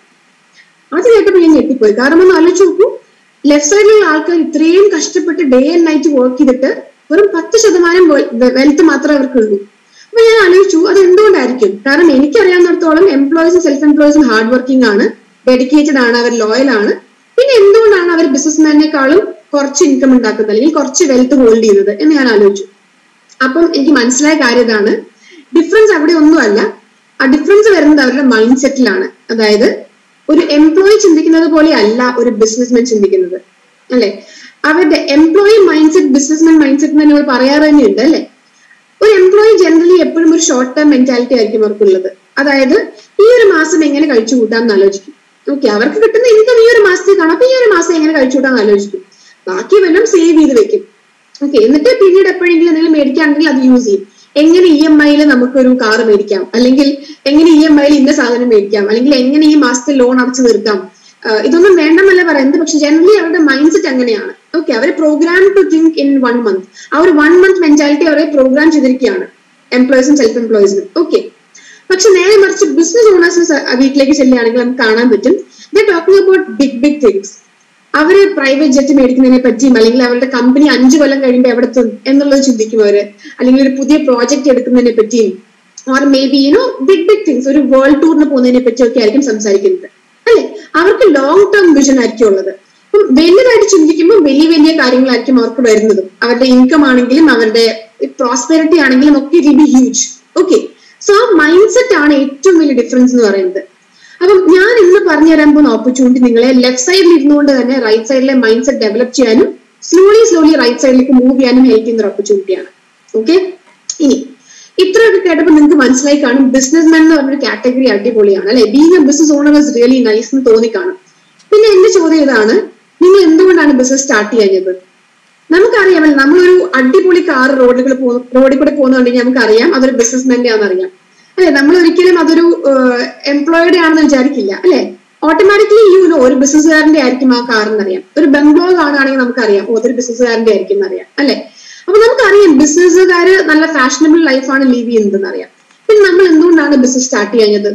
A: അത് കേട്ടപ്പോൾ ഞാൻ ഞെട്ടിപ്പോയി കാരണം ഒന്ന് ആലോചിച്ച് നോക്കൂ ലെഫ്റ്റ് സൈഡിലുള്ള ആൾക്കാർ ഇത്രയും കഷ്ടപ്പെട്ട് ഡേ ആൻഡ് നൈറ്റ് വർക്ക് ചെയ്തിട്ട് വെറും പത്ത് ശതമാനം വെൽത്ത് മാത്രമേ അവർക്കുള്ളൂ അപ്പൊ ഞാൻ ആലോചിച്ചു അത് എന്തുകൊണ്ടായിരിക്കും കാരണം എനിക്കറിയാവുന്നിടത്തോളം എംപ്ലോയീസും സെൽഫ് എംപ്ലോയീസും ഹാർഡ് വർക്കിംഗ് ആണ് ഡെഡിക്കേറ്റഡ് ആണ് അവർ ലോയൽ ആണ് പിന്നെ എന്തുകൊണ്ടാണ് അവർ ബിസിനസ്മാനേക്കാളും കുറച്ച് ഇൻകം ഉണ്ടാക്കുന്നത് അല്ലെങ്കിൽ കുറച്ച് വെൽത്ത് ഹോൾഡ് ചെയ്യുന്നത് എന്ന് ഞാൻ ആലോചിച്ചു അപ്പം എനിക്ക് മനസ്സിലായ കാര്യം ഇതാണ് ഡിഫറൻസ് അവിടെ ഒന്നുമല്ല ആ ഡിഫറൻസ് വരുന്നത് അവരുടെ മൈൻഡ് സെറ്റിലാണ് അതായത് ഒരു എംപ്ലോയി ചിന്തിക്കുന്നത് പോലെ അല്ല ഒരു ബിസിനസ്മാൻ ചിന്തിക്കുന്നത് അല്ലെ അവരുടെ employee mindset businessman mindset നമ്മൾ പറയാറ് തന്നെയുണ്ട് അല്ലെ ഒരു എംപ്ലോയി ജനറലി എപ്പോഴും ഒരു ഷോർട്ട് ടേം മെന്റാലിറ്റി ആയിരിക്കും അവർക്കുള്ളത് അതായത് ഈ ഒരു മാസം എങ്ങനെ കഴിച്ചു കൂട്ടാം എന്ന് ആലോചിക്കും ഓക്കെ അവർക്ക് കിട്ടുന്ന ഇൻകം ഈ ഒരു മാസത്തേക്കാണ് അപ്പൊ ഈ ഒരു മാസം എങ്ങനെ കഴിച്ചു കൂട്ടാൻ ആലോചിക്കും ബാക്കി വല്ലതും സേവ് ചെയ്ത് വെക്കും ഓക്കെ എന്നിട്ട് പിന്നീട് എപ്പോഴെങ്കിലും എന്തെങ്കിലും മേടിക്കുകയാണെങ്കിൽ അത് യൂസ് ചെയ്യും എങ്ങനെ ഇ എം ഐയിൽ നമുക്കൊരു കാർ മേടിക്കാം അല്ലെങ്കിൽ എങ്ങനെ ഇ എം ഐയിൽ ഇന്ന സാധനം മേടിക്കാം അല്ലെങ്കിൽ എങ്ങനെ ഈ മാസത്തെ ലോൺ അടച്ചു തീർക്കാം ആഹ് ഇതൊന്നും വേണ്ടെന്നല്ല പറയുന്നത് പക്ഷെ ജനറലി അവരുടെ മൈൻഡ് സെറ്റ് അങ്ങനെയാണ് ഓക്കെ അവരെ program to think in one month ആ ഒരു വൺ മന്ത് മെന്റാലിറ്റി അവരെ പ്രോഗ്രാം ചെയ്തിരിക്കുകയാണ് എംപ്ലോയീസും സെൽഫ് എംപ്ലോയീസിനും ഓക്കെ പക്ഷെ നേരെ മറിച്ച് ബിസിനസ് ഓണേഴ്സ് വീട്ടിലേക്ക് ചെല്ലുകയാണെങ്കിൽ നമുക്ക് കാണാൻ പറ്റും they talking about big big things അവര് പ്രൈവറ്റ് ജെറ്റ് മേടിക്കുന്നതിനെ പറ്റിയും അല്ലെങ്കിൽ അവരുടെ കമ്പനി അഞ്ചു കൊല്ലം കഴിയുമ്പോൾ എവിടെ എത്തും എന്നുള്ളത് ചിന്തിക്കും അവര് അല്ലെങ്കിൽ ഒരു പുതിയ പ്രോജക്റ്റ് എടുക്കുന്നതിനെ പറ്റിയും or maybe you know big big things ഒരു വേൾഡ് ടൂറിന് പോകുന്നതിനെ പറ്റിയൊക്കെ ആയിരിക്കും സംസാരിക്കുന്നത് അല്ലെ അവർക്ക് ലോങ് ടേം വിഷൻ ആയിരിക്കും ഉള്ളത് അപ്പം വലുതായിട്ട് ചിന്തിക്കുമ്പോൾ വലിയ വലിയ കാര്യങ്ങളായിരിക്കും അവർക്ക് വരുന്നതും അവരുടെ ഇൻകം ആണെങ്കിലും അവരുടെ പ്രോസ്പെരിറ്റി ആണെങ്കിലും ഒക്കെ it be huge okay so ആ മൈൻഡ് സെറ്റ് ആണ് ഏറ്റവും വലിയ ഡിഫറൻസ് എന്ന് പറയുന്നത് അപ്പം ഞാൻ ഇന്ന് പറഞ്ഞു തരാൻ പോകുന്ന ഓപ്പർച്യൂണിറ്റി നിങ്ങളെ ലെഫ്റ്റ് സൈഡിൽ ഇരുന്നുകൊണ്ട് തന്നെ റൈറ്റ് സൈഡിലെ മൈൻഡ് സെറ്റ് ഡെവലപ്പ് ചെയ്യാനും സ്ലോലി സ്ലോലി റൈറ്റ് സൈഡിലേക്ക് മൂവ് ചെയ്യാനും ഹെൽപ്പ് ചെയ്യുന്ന ഒരു ഓപ്പർച്യൂണിറ്റിയാണ് ഓക്കെ ഇനി ഇത്രയൊക്കെ കേട്ടപ്പോൾ നിങ്ങൾക്ക് മനസ്സിലായി കാണും ബിസിനസ് മാൻ എന്ന് പറഞ്ഞൊരു കാറ്റഗറി അടിപൊളിയാണ് അല്ലെ being a business owner is really nice എന്ന് തോന്നിക്കാണും പിന്നെ എന്റെ ചോദ്യം ഇതാണ് നിങ്ങൾ എന്തുകൊണ്ടാണ് ബിസിനസ് സ്റ്റാർട്ട് ചെയ്യുന്നത് നമുക്കറിയാമല്ലോ നമ്മളൊരു അടിപൊളി കാർ റോഡിൽ റോഡിൽ കൂടെ പോകുന്നുണ്ടെങ്കിൽ നമുക്കറിയാം അതൊരു ബിസിനസ്മാന്റെ ആണെന്നറിയാം അല്ലെ നമ്മൾ ഒരിക്കലും അതൊരു എംപ്ലോയിയുടെ ആണെന്ന് വിചാരിക്കില്ല അല്ലെ ഓട്ടോമാറ്റിക്കലി യു നോ ഒരു ബിസിനസ്സുകാരന്റെ ആയിരിക്കും ആ കാർ എന്നറിയാം ഒരു ബംഗ്ലോർ കാണുകയാണെങ്കിൽ നമുക്കറിയാം ഓ, അതൊരു ബിസിനസ്സുകാരന്റെ ആയിരിക്കും എന്നറിയാം അല്ലെ അപ്പൊ നമുക്കറിയാം ബിസിനസ്സുകാര് നല്ല ഫാഷനബിൾ ലൈഫാണ് ലീവ് ചെയ്യുന്നത് അറിയാം പിന്നെ നമ്മൾ എന്തുകൊണ്ടാണ് ബിസിനസ് സ്റ്റാർട്ട് ചെയ്യുന്നത്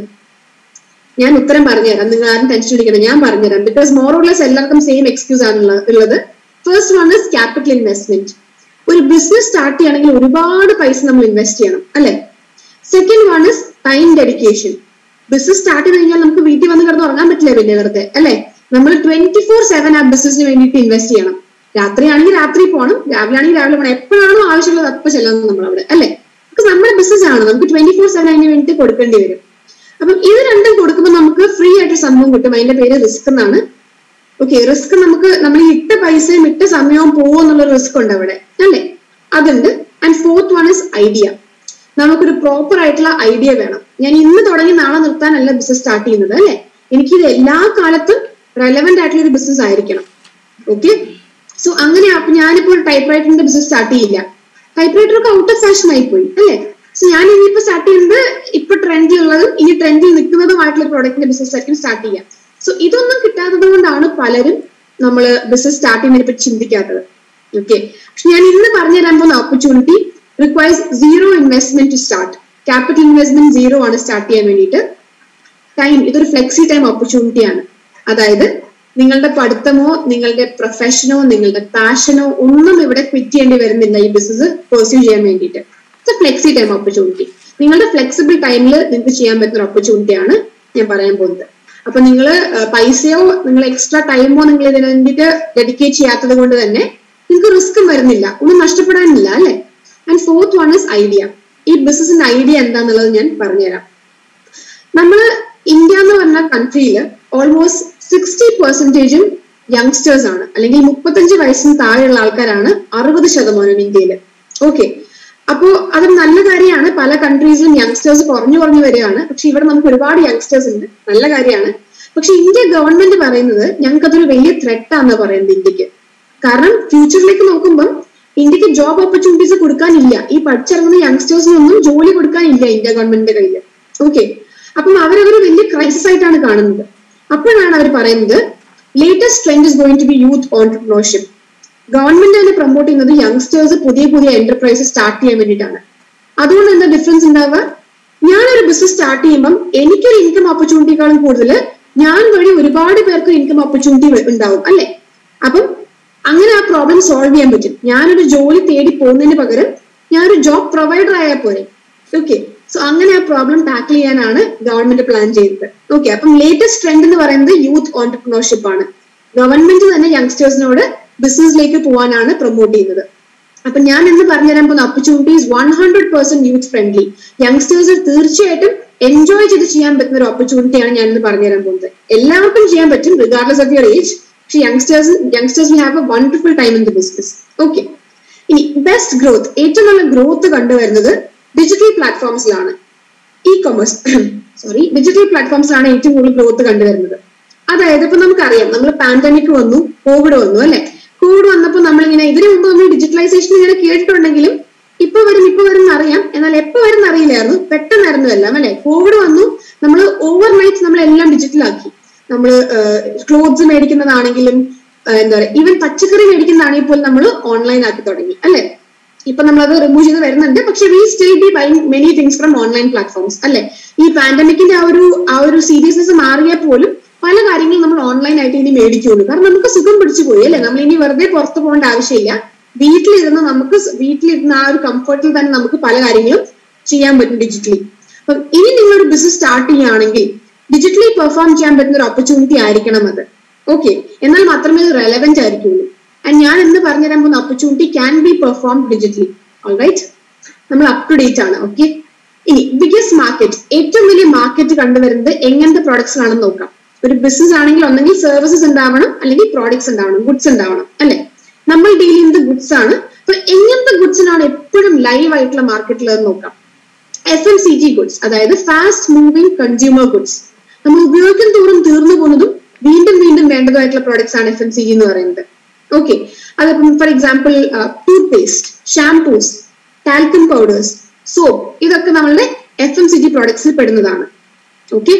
A: ഞാൻ ഉത്തരം പറഞ്ഞുതരാം നിങ്ങൾ ആരും ടെൻഷൻ അടിക്കണം ഞാൻ പറഞ്ഞുതരാം ബിക്കോസ് മോർ ഓർലെസ് എല്ലാവർക്കും സെയിം എക്സ്ക്യൂസ് ആണ് ഉള്ള- ഉള്ളത് first one is capital investment ഒരു ബിസിനസ് സ്റ്റാർട്ട് ചെയ്യണമെങ്കിൽ ഒരുപാട് പൈസ നമ്മൾ ഇൻവെസ്റ്റ് ചെയ്യണം അല്ലെ second one is time dedication business start ചെയ്ത് കഴിഞ്ഞാൽ നമുക്ക് വീട്ടിൽ വന്ന് കിടന്ന് ഉറങ്ങാൻ പറ്റില്ല പിന്നെ വെറുതെ അല്ലെ നമ്മൾ ട്വന്റി ഫോർ സെവൻ ആ ബിസിനസിന് വേണ്ടിയിട്ട് ഇൻവെസ്റ്റ് ചെയ്യണം രാത്രിയാണെങ്കിൽ രാത്രി പോകണം രാവിലെ ആണെങ്കിൽ രാവിലെ പോകണം എപ്പോഴാണോ ആവശ്യമുള്ളത് അപ്പൊ ചെല്ലാം നമ്മൾ അവിടെ അല്ലെ because നമ്മുടെ ബിസിനസ് ആണ് നമുക്ക് ട്വന്റി ഫോർ സെവൻ അതിന് വേണ്ടിയിട്ട് കൊടുക്കേണ്ടി വരും അപ്പം ഇത് രണ്ടും കൊടുക്കുമ്പോൾ നമുക്ക് ഫ്രീ ആയിട്ട് സംഭവം കിട്ടും അതിന്റെ പേര് റിസ്ക് എന്നാണ് ഓക്കെ റിസ്ക് നമുക്ക് നമ്മൾ ഈ ഇട്ട പൈസയും ഇട്ട സമയവും പോകും എന്നുള്ള റിസ്ക് ഉണ്ട് അവിടെ അല്ലേ അതുണ്ട് and fourth one is idea നമുക്കൊരു പ്രോപ്പർ ആയിട്ടുള്ള ഐഡിയ വേണം ഞാൻ ഇന്ന് തുടങ്ങി നാളെ നിർത്താനല്ല ബിസിനസ് സ്റ്റാർട്ട് ചെയ്യുന്നത് അല്ലെ എനിക്കിത് എല്ലാ കാലത്തും റെലവെന്റ് ആയിട്ടുള്ള ഒരു ബിസിനസ് ആയിരിക്കണം ഓക്കെ സോ അങ്ങനെ അപ്പൊ ഞാനിപ്പോ ഒരു ടൈപ്പ് റൈറ്ററിന്റെ ബിസിനസ് സ്റ്റാർട്ട് ചെയ്യില്ല ടൈപ്പ് റൈറ്റർ ഒക്കെ ഔട്ട് ഓഫ് ഫാഷൻ ആയി പോയി അല്ലേ സോ ഞാൻ ഇനിയിപ്പോ സ്റ്റാർട്ട് ചെയ്യുന്നത് ഇപ്പൊ ട്രെൻഡിൽ ഉള്ളതും ഇനി ട്രെൻഡിൽ നിൽക്കുന്നതുമായിട്ടുള്ള പ്രോഡക്റ്റിന്റെ ബിസിനസ് ആയിരിക്കും സ്റ്റാർട്ട് ചെയ്യാം സോ ഇതൊന്നും കിട്ടാത്തത് കൊണ്ടാണ് പലരും നമ്മൾ ബിസിനസ് സ്റ്റാർട്ട് ചെയ്യുന്നതിനെ പറ്റി ചിന്തിക്കാത്തത് ഓക്കെ പക്ഷെ ഞാൻ ഇന്ന് പറഞ്ഞു തരാൻ പോകുന്ന opportunity requires zero investment to start capital investment zero ആണ് സ്റ്റാർട്ട് ചെയ്യാൻ വേണ്ടിയിട്ട് ടൈം ഇതൊരു ഫ്ലെക്സി ടൈം ഓപ്പർച്യൂണിറ്റി ആണ് അതായത് നിങ്ങളുടെ പഠിത്തമോ നിങ്ങളുടെ പ്രൊഫഷനോ നിങ്ങളുടെ പാഷനോ ഒന്നും ഇവിടെ ക്വിറ്റ് ചെയ്യേണ്ടി വരുന്നില്ല ഈ ബിസിനസ് പെർസ്യൂ ചെയ്യാൻ വേണ്ടിയിട്ട് ഇറ്റ്സ് ഫ്ലെക്സി ടൈം ഓപ്പർച്യൂണിറ്റി നിങ്ങളുടെ ഫ്ലെക്സിബിൾ ടൈമിൽ നിങ്ങൾക്ക് ചെയ്യാൻ പറ്റുന്ന ഒരു ഓപ്പർച്യൂണിറ്റി ആണ് ഞാൻ പറയാൻ പോകുന്നത് അപ്പൊ നിങ്ങൾ പൈസയോ നിങ്ങൾ എക്സ്ട്രാ ടൈമോ നിങ്ങൾ ഇതിന് വേണ്ടിയിട്ട് ഡെഡിക്കേറ്റ് ചെയ്യാത്തത് കൊണ്ട് തന്നെ നിങ്ങൾക്ക് റിസ്ക്കും വരുന്നില്ല ഒന്നും നഷ്ടപ്പെടാനില്ല അല്ലെ and fourth one is idea ഈ ബിസിനസിന്റെ ഐഡിയ എന്താന്നുള്ളത് ഞാൻ പറഞ്ഞുതരാം നമ്മൾ ഇന്ത്യ എന്ന് പറഞ്ഞ കൺട്രിയിൽ ഓൾമോസ്റ്റ് സിക്സ്റ്റി പെർസെന്റേജും യങ്സ്റ്റേഴ്സ് ആണ് അല്ലെങ്കിൽ മുപ്പത്തഞ്ച് വയസ്സിന് താഴെയുള്ള ആൾക്കാരാണ് അറുപത് ശതമാനം ഇന്ത്യയിൽ ഓക്കെ അപ്പോ അത് നല്ല കാര്യമാണ് പല കൺട്രീസിലും യങ്സ്റ്റേഴ്സ് കുറഞ്ഞു കുറഞ്ഞു വരികയാണ് പക്ഷെ ഇവിടെ നമുക്ക് ഒരുപാട് യങ്സ്റ്റേഴ്സ് ഉണ്ട് നല്ല കാര്യമാണ് പക്ഷെ ഇന്ത്യ ഗവൺമെന്റ് പറയുന്നത് ഞങ്ങൾക്ക് അതൊരു വലിയ ത്രെട്ടാന്ന് പറയുന്നത് ഇന്ത്യക്ക് കാരണം ഫ്യൂച്ചറിലേക്ക് നോക്കുമ്പോൾ ഇന്ത്യക്ക് ജോബ് ഓപ്പർച്യൂണിറ്റീസ് കൊടുക്കാനില്ല ഈ പഠിച്ചിറങ്ങുന്ന യങ്സ്റ്റേഴ്സിനൊന്നും ജോലി കൊടുക്കാനില്ല ഇന്ത്യ ഗവൺമെന്റിന്റെ കയ്യിൽ ഓക്കെ അപ്പം അവരവർ വലിയ ക്രൈസിസ് ആയിട്ടാണ് കാണുന്നത് അപ്പോഴാണ് അവർ പറയുന്നത് latest trend is going to be youth entrepreneurship government തന്നെ പ്രൊമോട്ട് ചെയ്യുന്നത് യങ്സ്റ്റേഴ്സ് പുതിയ പുതിയ എന്റർപ്രൈസ് സ്റ്റാർട്ട് ചെയ്യാൻ വേണ്ടിയിട്ടാണ് അതുകൊണ്ട് എന്താ ഡിഫറൻസ് ഉണ്ടാവുക ഞാനൊരു ബിസിനസ് സ്റ്റാർട്ട് ചെയ്യുമ്പം എനിക്കൊരു ഇൻകം ഓപ്പർച്യൂണിറ്റിക്കാളും കൂടുതൽ ഞാൻ വഴി ഒരുപാട് പേർക്ക് ഇൻകം ഓപ്പർച്യൂണിറ്റി ഉണ്ടാവും അല്ലെ അപ്പം അങ്ങനെ ആ പ്രോബ്ലം സോൾവ് ചെയ്യാൻ പറ്റും ഞാനൊരു ജോലി തേടി പോകുന്നതിന് പകരം ഞാനൊരു ജോബ് പ്രൊവൈഡർ ആയാൽ പോരെ ഓക്കെ സോ അങ്ങനെ ആ പ്രോബ്ലം ടാക്കിൾ ചെയ്യാനാണ് ഗവൺമെന്റ് പ്ലാൻ ചെയ്യുന്നത് ഓക്കെ അപ്പം ലേറ്റസ്റ്റ് ട്രെൻഡ് എന്ന് പറയുന്നത് യൂത്ത് ഓൺടർപ്രണർഷിപ്പ് ആണ് ഗവൺമെന്റ് തന്നെ യങ്സ്റ്റേഴ്സിനോട് ബിസിനസ്സിലേക്ക് പോകാനാണ് പ്രൊമോട്ട് ചെയ്യുന്നത് അപ്പൊ ഞാൻ ഇന്ന് പറഞ്ഞുതരാൻ പോകുന്ന opportunities one hundred percent youth friendly youngsters തീർച്ചയായിട്ടും എൻജോയ് ചെയ്ത് ചെയ്യാൻ പറ്റുന്ന ഒരു ഓപ്പർച്യൂണിറ്റിയാണ് ഞാൻ ഇന്ന് പറഞ്ഞുതരാൻ പോകുന്നത് എല്ലാവർക്കും ചെയ്യാൻ പറ്റും റിഗാർഡ്ലെസ് ഓഫ് യുവർ ഏജ് പക്ഷെ youngsters youngsters will have a wonderful time in the business okay ഇനി ബെസ്റ്റ് ഗ്രോത്ത് ഏറ്റവും നല്ല ഗ്രോത്ത് കണ്ടുവരുന്നത് ഡിജിറ്റൽ പ്ലാറ്റ്ഫോംസിലാണ് ഇ കൊമേഴ്സ് സോറി ഡിജിറ്റൽ പ്ലാറ്റ്ഫോംസിലാണ് ഏറ്റവും കൂടുതൽ ഗ്രോത്ത് കണ്ടുവരുന്നത് അതായത് ഇപ്പൊ നമുക്കറിയാം നമ്മൾ പാൻഡമിക് വന്നു കോവിഡ് വന്നു അല്ലെ കോവിഡ് വന്നപ്പോൾ നമ്മളിങ്ങനെ ഇതിനു മുമ്പ് നമ്മൾ ഡിജിറ്റലൈസേഷൻ ഇങ്ങനെ കേട്ടിട്ടുണ്ടെങ്കിലും ഇപ്പൊ വരും ഇപ്പൊ വരും അറിയാം എന്നാൽ എപ്പോ വരും അറിയില്ലായിരുന്നു പെട്ടെന്നായിരുന്നു എല്ലാം അല്ലെ കോവിഡ് വന്നു നമ്മൾ ഓവർ നൈറ്റ് നമ്മൾ എല്ലാം ഡിജിറ്റലാക്കി നമ്മൾ ക്ലോത്ത്സ് മേടിക്കുന്നതാണെങ്കിലും എന്താ പറയുക ഈവൻ പച്ചക്കറി മേടിക്കുന്നതാണെങ്കിൽ പോലും നമ്മൾ ഓൺലൈൻ ആക്കി തുടങ്ങി അല്ലെ ഇപ്പൊ നമ്മളത് റിമൂവ് ചെയ്ത് വരുന്നുണ്ട് പക്ഷെ we still be buying many things from online platforms അല്ലെ ഈ പാൻഡമിക്കിന്റെ ആ ഒരു ആ ഒരു സീരിയസ്നെസ് മാറിയാൽ പോലും പല കാര്യങ്ങളും നമ്മൾ ഓൺലൈൻ ആയിട്ട് ഇനി മേടിക്കുള്ളൂ കാരണം നമുക്ക് സുഖം പിടിച്ചു പോയി അല്ലെ നമ്മൾ ഇനി വെറുതെ പുറത്തു പോകേണ്ട ആവശ്യമില്ല വീട്ടിലിരുന്ന് നമുക്ക് വീട്ടിലിരുന്ന് ആ ഒരു കംഫർട്ടിൽ തന്നെ നമുക്ക് പല കാര്യങ്ങളും ചെയ്യാൻ പറ്റും ഡിജിറ്റലി അപ്പം ഇനി നിങ്ങളൊരു ബിസിനസ് സ്റ്റാർട്ട് ചെയ്യുകയാണെങ്കിൽ ഡിജിറ്റലി പെർഫോം ചെയ്യാൻ പറ്റുന്ന ഒരു ഓപ്പർച്യൂണിറ്റി ആയിരിക്കണം അത് ഓക്കെ എന്നാൽ മാത്രമേ ഇത് റെലവെന്റ് ആയിരിക്കുള്ളൂ ആൻഡ് ഞാൻ എന്ന് പറഞ്ഞുതരാൻ പോകുന്ന opportunity can be perform digitally alright നമ്മൾ അപ് ടു ഡേറ്റ് ആണ് ഓക്കെ ഇനി ബിഗസ്റ്റ് മാർക്കറ്റ് ഏറ്റവും വലിയ മാർക്കറ്റ് കണ്ടുവരുന്നത് എങ്ങനത്തെ പ്രോഡക്ട്സിലാണെന്ന് നോക്കാം ഒരു ബിസിനസ് ആണെങ്കിൽ ഒന്നെങ്കിൽ സർവീസസ് ഉണ്ടാവണം അല്ലെങ്കിൽ പ്രോഡക്ട്സ് ഉണ്ടാവണം ഗുഡ്സ് ഉണ്ടാവണം അല്ലെ നമ്മൾ ഡീൽ ചെയ്യുന്നത് ഗുഡ്സ് ആണ് അപ്പൊ എങ്ങനത്തെ ഗുഡ്സിനാണ് എപ്പോഴും ലൈവ് ആയിട്ടുള്ള മാർക്കറ്റിൽ നോക്കാം F M C G goods അതായത് ഫാസ്റ്റ് മൂവിംഗ് കൺസ്യൂമർ ഗുഡ്സ് നമ്മൾ ഉപയോഗിക്കും തോറും തീർന്നു പോകുന്നതും വീണ്ടും വീണ്ടും വേണ്ടതായിട്ടുള്ള പ്രോഡക്ട്സ് ആണ് എഫ് എം സി ജി എന്ന് പറയുന്നത് ഓക്കെ അതിപ്പം for example toothpaste shampoos talcum powders soap ഇതൊക്കെ നമ്മളുടെ എഫ് എം സി ജി പ്രോഡക്ട്സിൽ പെടുന്നതാണ് ഓക്കെ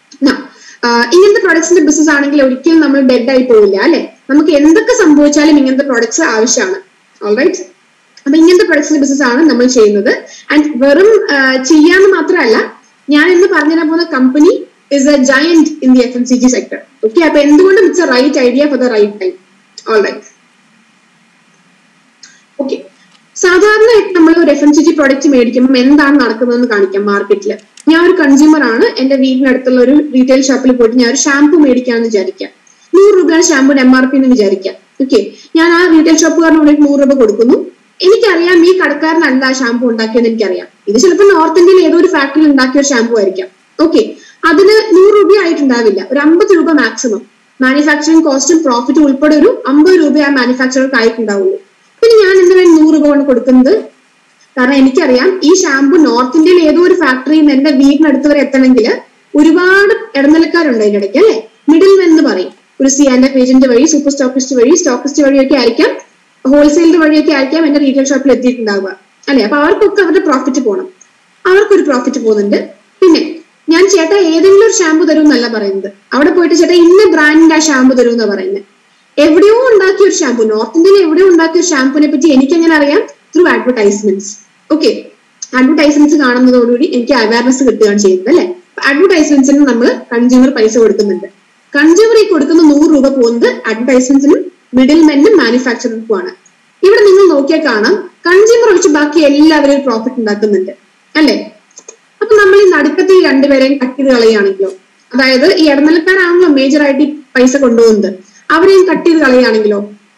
A: ഇങ്ങനത്തെ പ്രോഡക്ട്സിന്റെ ബിസിനസ് ആണെങ്കിൽ ഒരിക്കലും നമ്മൾ ഡെഡ് ആയി പോവില്ല അല്ലെ നമുക്ക് എന്തൊക്കെ സംഭവിച്ചാലും ഇങ്ങനത്തെ പ്രോഡക്ട്സ് ആവശ്യമാണ് ഓൾറൈറ്റ് അപ്പൊ ഇങ്ങനത്തെ പ്രൊഡക്ട്സിന്റെ ബിസിനസ് ആണ് നമ്മൾ ചെയ്യുന്നത് ആൻഡ് വെറും ചെയ്യാന്ന് മാത്രമല്ല ഞാൻ ഇന്ന് പറഞ്ഞു തരാൻ പോകുന്ന company is a giant in the F M C G sector okay അപ്പൊ എന്തുകൊണ്ടും it's a right idea for the right time all right okay സാധാരണയായിട്ട് നമ്മൾ ഒരു F M C G product മേടിക്കുമ്പോൾ എന്താണ് നടക്കുന്നതെന്ന് കാണിക്കാം മാർക്കറ്റിൽ ഞാൻ ഒരു കൺസ്യൂമർ ആണ് എന്റെ വീടിനടുത്തുള്ള ഒരു റീറ്റെയിൽ ഷോപ്പിൽ പോയിട്ട് ഞാൻ ഒരു ഷാമ്പു മേടിക്കാന്ന് വിചാരിക്കാം നൂറ് രൂപയാണ് ഷാമ്പുവിന് എം ആർ പി എന്ന് വിചാരിക്കാം ഓക്കെ ഞാൻ ആ റീറ്റെയിൽ ഷോപ്പുകാരന് വേണ്ടിയിട്ട് നൂറ് രൂപ കൊടുക്കുന്നു എനിക്കറിയാം ഈ കടക്കാരനല്ല ആ ഷാമ്പു ഉണ്ടാക്കിയെന്ന് എനിക്കറിയാം ഇത് ചിലപ്പോൾ നോർത്ത് ഇന്ത്യയിൽ ഏതോ ഒരു ഫാക്ടറിയിൽ ഉണ്ടാക്കിയ ഒരു ഷാമ്പു ആയിരിക്കാം ഓക്കെ അതിന് നൂറ് രൂപ ആയിട്ടുണ്ടാവില്ല ഒരു അമ്പത് രൂപ മാക്സിമം മാനുഫാക്ചറിങ് കോസ്റ്റും പ്രോഫിറ്റും ഉൾപ്പെടെ ഒരു അമ്പത് രൂപ ആ മാനുഫാക്ചറർക്ക് ആയിട്ടുണ്ടാവുള്ളൂ പിന്നെ ഞാൻ എന്തിനാണ് നൂറ് രൂപ കൊണ്ട് കൊടുക്കുന്നത് കാരണം എനിക്കറിയാം ഈ ഷാമ്പു നോർത്ത് ഇന്ത്യയിൽ ഏതോ ഒരു ഫാക്ടറിയിൽ നിന്ന് എന്റെ വീടിനടുത്ത് വരെ എത്തണമെങ്കിൽ ഒരുപാട് ഇടനിലക്കാരുണ്ട് അതിന്റെ ഇടയ്ക്ക് അല്ലെ മിഡിൽ മെൻ എന്ന് പറയും ഒരു സി ആൻഡ് എഫ് ഏജന്റ് വഴി സൂപ്പർ സ്റ്റോക്കിസ്റ്റ് വഴി സ്റ്റോക്കിസ്റ്റ് വഴിയൊക്കെ ആയിരിക്കാം ഹോൾസെയിൽ വഴിയൊക്കെ ആയിരിക്കാം എന്റെ റീറ്റെയിൽ ഷോപ്പിൽ എത്തിയിട്ടുണ്ടാവുക അല്ലെ അപ്പൊ അവർക്കൊക്കെ അവരുടെ പ്രോഫിറ്റ് പോകണം അവർക്കൊരു പ്രോഫിറ്റ് പോകുന്നുണ്ട് പിന്നെ ഞാൻ ചേട്ടാ ഏതെങ്കിലും ഒരു ഷാമ്പു തരൂ എന്നല്ല പറയുന്നത് അവിടെ പോയിട്ട് ചേട്ടാ ഇന്ന ബ്രാൻഡിന്റെ ആ ഷാമ്പു തരൂ എന്നാ പറയുന്നത് എവിടെയോ ഉണ്ടാക്കിയ ഒരു ഷാമ്പു നോർത്ത് ഇന്ത്യയിൽ എവിടെയോ ഉണ്ടാക്കിയ ഒരു ഷാമ്പുവിനെ പറ്റി എനിക്ക് എങ്ങനെ അറിയാം ത്രൂ അഡ്വർടൈസ്മെന്റ്സ് ഓക്കെ അഡ്വർടൈസ്മെന്റ്സ് കാണുന്നതോടുകൂടി എനിക്ക് അവയർനെസ് കിട്ടുകയാണ് ചെയ്യുന്നത് അല്ലെ അഡ്വർടൈസ്മെന്റ്സിന് നമ്മൾ കൺസ്യൂമർ പൈസ കൊടുക്കുന്നുണ്ട് കൺസ്യൂമർ ഈ കൊടുക്കുന്ന നൂറ് രൂപ പോകുന്നത് അഡ്വർടൈസ്മെന്റ്സിനും മിഡിൽ മെന്നും മാനുഫാക്ചറർക്കുമാണ് ഇവിടെ നിങ്ങൾ നോക്കിയാൽ കാണാം കൺസ്യൂമർ ഒഴിച്ച് ബാക്കി എല്ലാവരും പ്രോഫിറ്റ് ഉണ്ടാക്കുന്നുണ്ട് അല്ലെ അപ്പൊ നമ്മൾ ഈ നടുക്കത്തെ ഈ രണ്ടുപേരെയും കട്ട് ചെയ്ത് കളയുകയാണെങ്കിലോ അതായത് ഈ ഇടനിലക്കാരാണല്ലോ മേജർ ആയിട്ട് ഈ പൈസ കൊണ്ടുപോകുന്നത് അവരെയും കട്ട് ചെയ്ത് കളയുകയാണെങ്കിലോ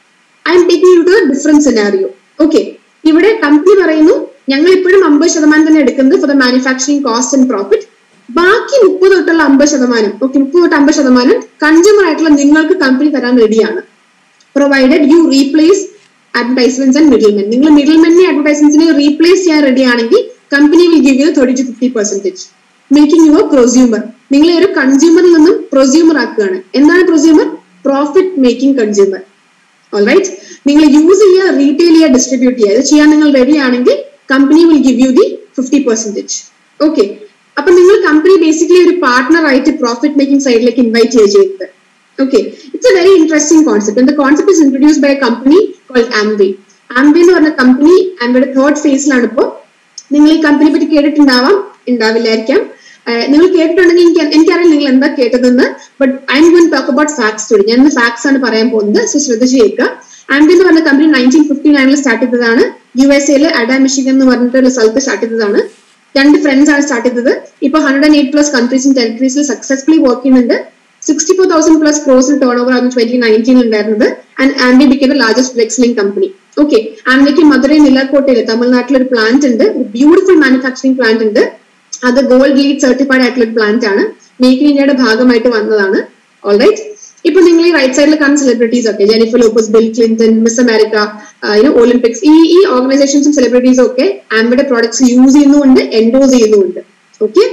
A: I'm taking you to different scenario okay ഇവിടെ കമ്പനി പറയുന്നു ഞങ്ങൾ ഇപ്പോഴും അമ്പത് ശതമാനം തന്നെ എടുക്കുന്നത് for the manufacturing cost and profit ബാക്കി മുപ്പത് തൊട്ടുള്ള അമ്പത് ശതമാനം ഓക്കെ മുപ്പത് തൊട്ട് അമ്പത് ശതമാനം കൺസ്യൂമർ ആയിട്ടുള്ള നിങ്ങൾക്ക് കമ്പനി തരാൻ റെഡിയാണ് provided you replace advertisements and middlemen നിങ്ങൾ മിഡിൽമെന്നെ അഡ്വർടൈസ്മെന്റ്സിനെ റീപ്ലേസ് ചെയ്യാൻ റെഡി ആണെങ്കിൽ company will give you thirty to fifty percentage making your prosumer നിങ്ങളെ ഒരു കൺസ്യൂമറിൽ നിന്നും പ്രൊസ്യൂമർ ആക്കുകയാണ് എന്താണ് prosumer profit making consumer alright നിങ്ങൾ യൂസ് ചെയ്യുക റീറ്റെയിൽ ചെയ്യുക ഡിസ്ട്രിബ്യൂട്ട് ചെയ്യുക ഇത് ചെയ്യാൻ നിങ്ങൾ റെഡി ആണെങ്കിൽ company will give you the fifty percentage okay അപ്പൊ നിങ്ങൾ കമ്പനി ബേസിക്കലി ഒരു പാർട്ട്ണർ ആയിട്ട് പ്രോഫിറ്റ് മേക്കിംഗ് സൈഡിലേക്ക് ഇൻവൈറ്റ് ചെയ്യുക ചെയ്യുന്നത് okay it's a very interesting concept and the concept is introduce by a company called Amway Amway എന്ന് പറഞ്ഞ കമ്പനി ആംബിയുടെ തേർഡ് ഫേസിലാണ് ഇപ്പോൾ നിങ്ങൾ ഈ കമ്പനി പറ്റി കേട്ടിട്ടുണ്ടാവാം ഉണ്ടാവില്ലായിരിക്കാം ആഹ് നിങ്ങൾ കേട്ടിട്ടുണ്ടെങ്കിൽ എനിക്ക് എനിക്കറിയാം നിങ്ങൾ എന്താ കേട്ടതെന്ന് but I'm going talk about facts കൂടി ഞാൻ ഫാക്ട്സ് ആണ് പറയാൻ പോകുന്നത് സോ ശ്രദ്ധിച്ച് കേൾക്കുക ആംബി എന്ന് പറഞ്ഞ കമ്പനി നയൻറ്റീൻ ഫിഫ്റ്റി നയനിൽ സ്റ്റാർട്ട് ചെയ്തതാണ് യു എസ് എയിൽ അഡാ മിഷിഗൻ എന്ന് പറഞ്ഞിട്ടുള്ള സ്ഥലത്ത് സ്റ്റാർട്ട് ചെയ്തതാണ് രണ്ട് ഫ്രണ്ട്സ് ആണ് സ്റ്റാർട്ട് ചെയ്തത് ഇപ്പൊ ഹൺഡ്രഡ് ആൻഡ് എയ്റ്റ് പ്ലസ് കൺട്രീസും ടെറിട്ടറീസിൽ സക്സസ്ഫുള്ളി വർക്ക് ചെയ്യുന്നുണ്ട് sixty four thousand plus crores turnover ആണ് ട്വന്റി നയൻറ്റീൻ ഉണ്ടായിരുന്നത് and Amway become the largest ഫ്ലെക്സിലിംഗ് കമ്പനി ഓക്കെ ആംബിക്ക് മധുരൈ നിലക്കോട്ടയിൽ തമിഴ്നാട്ടിൽ ഒരു പ്ലാന്റ് ഉണ്ട് ബ്യൂട്ടിഫുൾ മാനുഫാക്ചറിംഗ് പ്ലാന്റ് ഉണ്ട് അത് ഗോൾഡ് ലീഡ് സർട്ടിഫൈഡ് ആയിട്ടുള്ള ഒരു പ്ലാന്റ് ആണ് മേക്ക് ഇൻ ഇന്ത്യയുടെ ഭാഗമായിട്ട് വന്നതാണ് ഓൾറൈറ്റ് ഇപ്പൊ നിങ്ങൾ ഈ റൈറ്റ് സൈഡിൽ കാണുന്ന സെലിബ്രിറ്റീസ് ഒക്കെ Jennifer Lopez Bill Clinton Miss America UNO Olympics ഈ ഈ ഓർഗനൈസേഷൻസും സെലിബ്രിറ്റീസും ഒക്കെ ആംബിയുടെ പ്രോഡക്ട്സ് യൂസ് ചെയ്യുന്നുണ്ട് എൻഡോസ് ചെയ്യുന്നുണ്ട് ഓക്കെ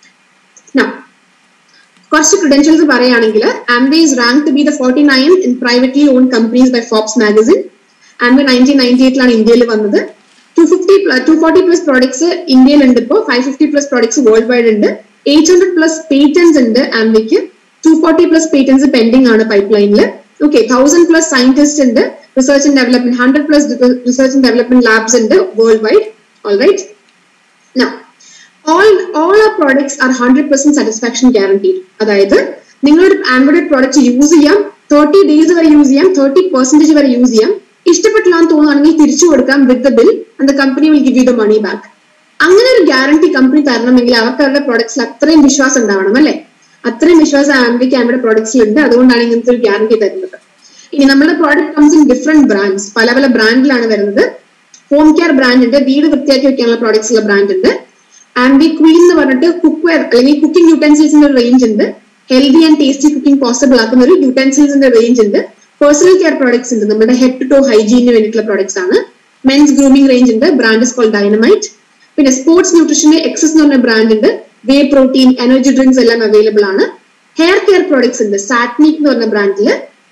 A: കുറച്ച് ക്രിഡൻഷ്യൽസ് പറയുകയാണെങ്കിൽ Amway is rank to be the forty nine in privately own companies by Forbes magazine Amway nineteen ninety എയ്റ്റിലാണ് ഇന്ത്യയിൽ വന്നത് two fifty two forty plus products ഇന്ത്യയിൽ ഉണ്ട് ഇപ്പോൾ five fifty plus products worldwide ഉണ്ട് എയ്റ്റ് ഹൺഡ്രഡ് പ്ലസ് പേറ്റൻസ് ഉണ്ട് ആംബിക്ക് to forty plus patents pending ആണ് പൈപ്പ് ലൈനിൽ ഓക്കെ തൗസൻഡ് പ്ലസ് സയന്റിസ്റ്റ് ഉണ്ട് research and development hundred plus research and development labs ഉണ്ട് worldwide all right no all all are products are hundred percent satisfaction guaranteed അതായത് നിങ്ങളൊരു ആൻഡ്രോയിഡ് പ്രോഡക്റ്റ് യൂസ് ചെയ്യാം തേർട്ടി ഡേയ്സ് വരെ യൂസ് ചെയ്യാം തേർട്ടി പെർസെന്റേജ് വരെ യൂസ് ചെയ്യാം ഇഷ്ടപ്പെട്ടില്ല എന്ന് തോന്നുകയാണെങ്കിൽ തിരിച്ചു കൊടുക്കാം with the bill and the company will give you the money back അങ്ങനെ ഒരു ഗ്യാരണ്ടി കമ്പനി തരണമെങ്കിൽ അവർക്ക് അവരുടെ പ്രോഡക്ട്സിൽ അത്രയും വിശ്വാസം ഉണ്ടാവണം അല്ലെ അത്രയും വിശ്വാസം ആംബിക്ക് ആംബിയുടെ പ്രോഡക്ട്സിൽ ഉണ്ട് അതുകൊണ്ടാണ് ഇങ്ങനത്തെ ഒരു ഗ്യാരണ്ടി തരുന്നത് ഇനി നമ്മുടെ product comes in different brands പല പല ബ്രാൻഡിലാണ് വരുന്നത് ഹോം കെയർ ബ്രാൻഡ് ഉണ്ട് വീട് വൃത്തിയാക്കി വെക്കാനുള്ള പ്രോഡക്ട്സ് ഉള്ള ബ്രാൻഡ് ഉണ്ട് ആംബി ക്വീൻ എന്ന് പറഞ്ഞിട്ട് കുക്ക് വെയർ അല്ലെങ്കിൽ കുക്കിംഗ് യൂട്ടൻസിൽസിന്റെ റേഞ്ച് ഉണ്ട് healthy and tasty cooking possible ആക്കുന്ന ഒരു യൂട്ടൻസിൽസിന്റെ റേഞ്ച് ഉണ്ട് പേഴ്സണൽ കെയർ പ്രോഡക്ട്സ് ഉണ്ട് നമ്മുടെ ഹെഡ് ടു ടോ ഹൈജീനിന് വേണ്ടിയിട്ടുള്ള പ്രോഡക്ട്സ് ആണ് മെൻസ് ഗ്രൂമിംഗ് റേഞ്ച് ഉണ്ട് ബ്രാൻഡ് കോൾ ഡൈനമൈറ്റ് പിന്നെ സ്പോർട്സ് ന്യൂട്രീഷന് എക്സസ് എന്ന് പറഞ്ഞ ബ്രാൻഡ് ഉണ്ട് വേ പ്രോട്ടീൻ എനർജി ഡ്രിങ്ക്സ് എല്ലാം അവൈലബിൾ ആണ് ഹെയർ കെയർ പ്രോഡക്ട്സ് ഉണ്ട് സാറ്റ്നിക് എന്ന് പറഞ്ഞ ബ്രാൻഡിൽ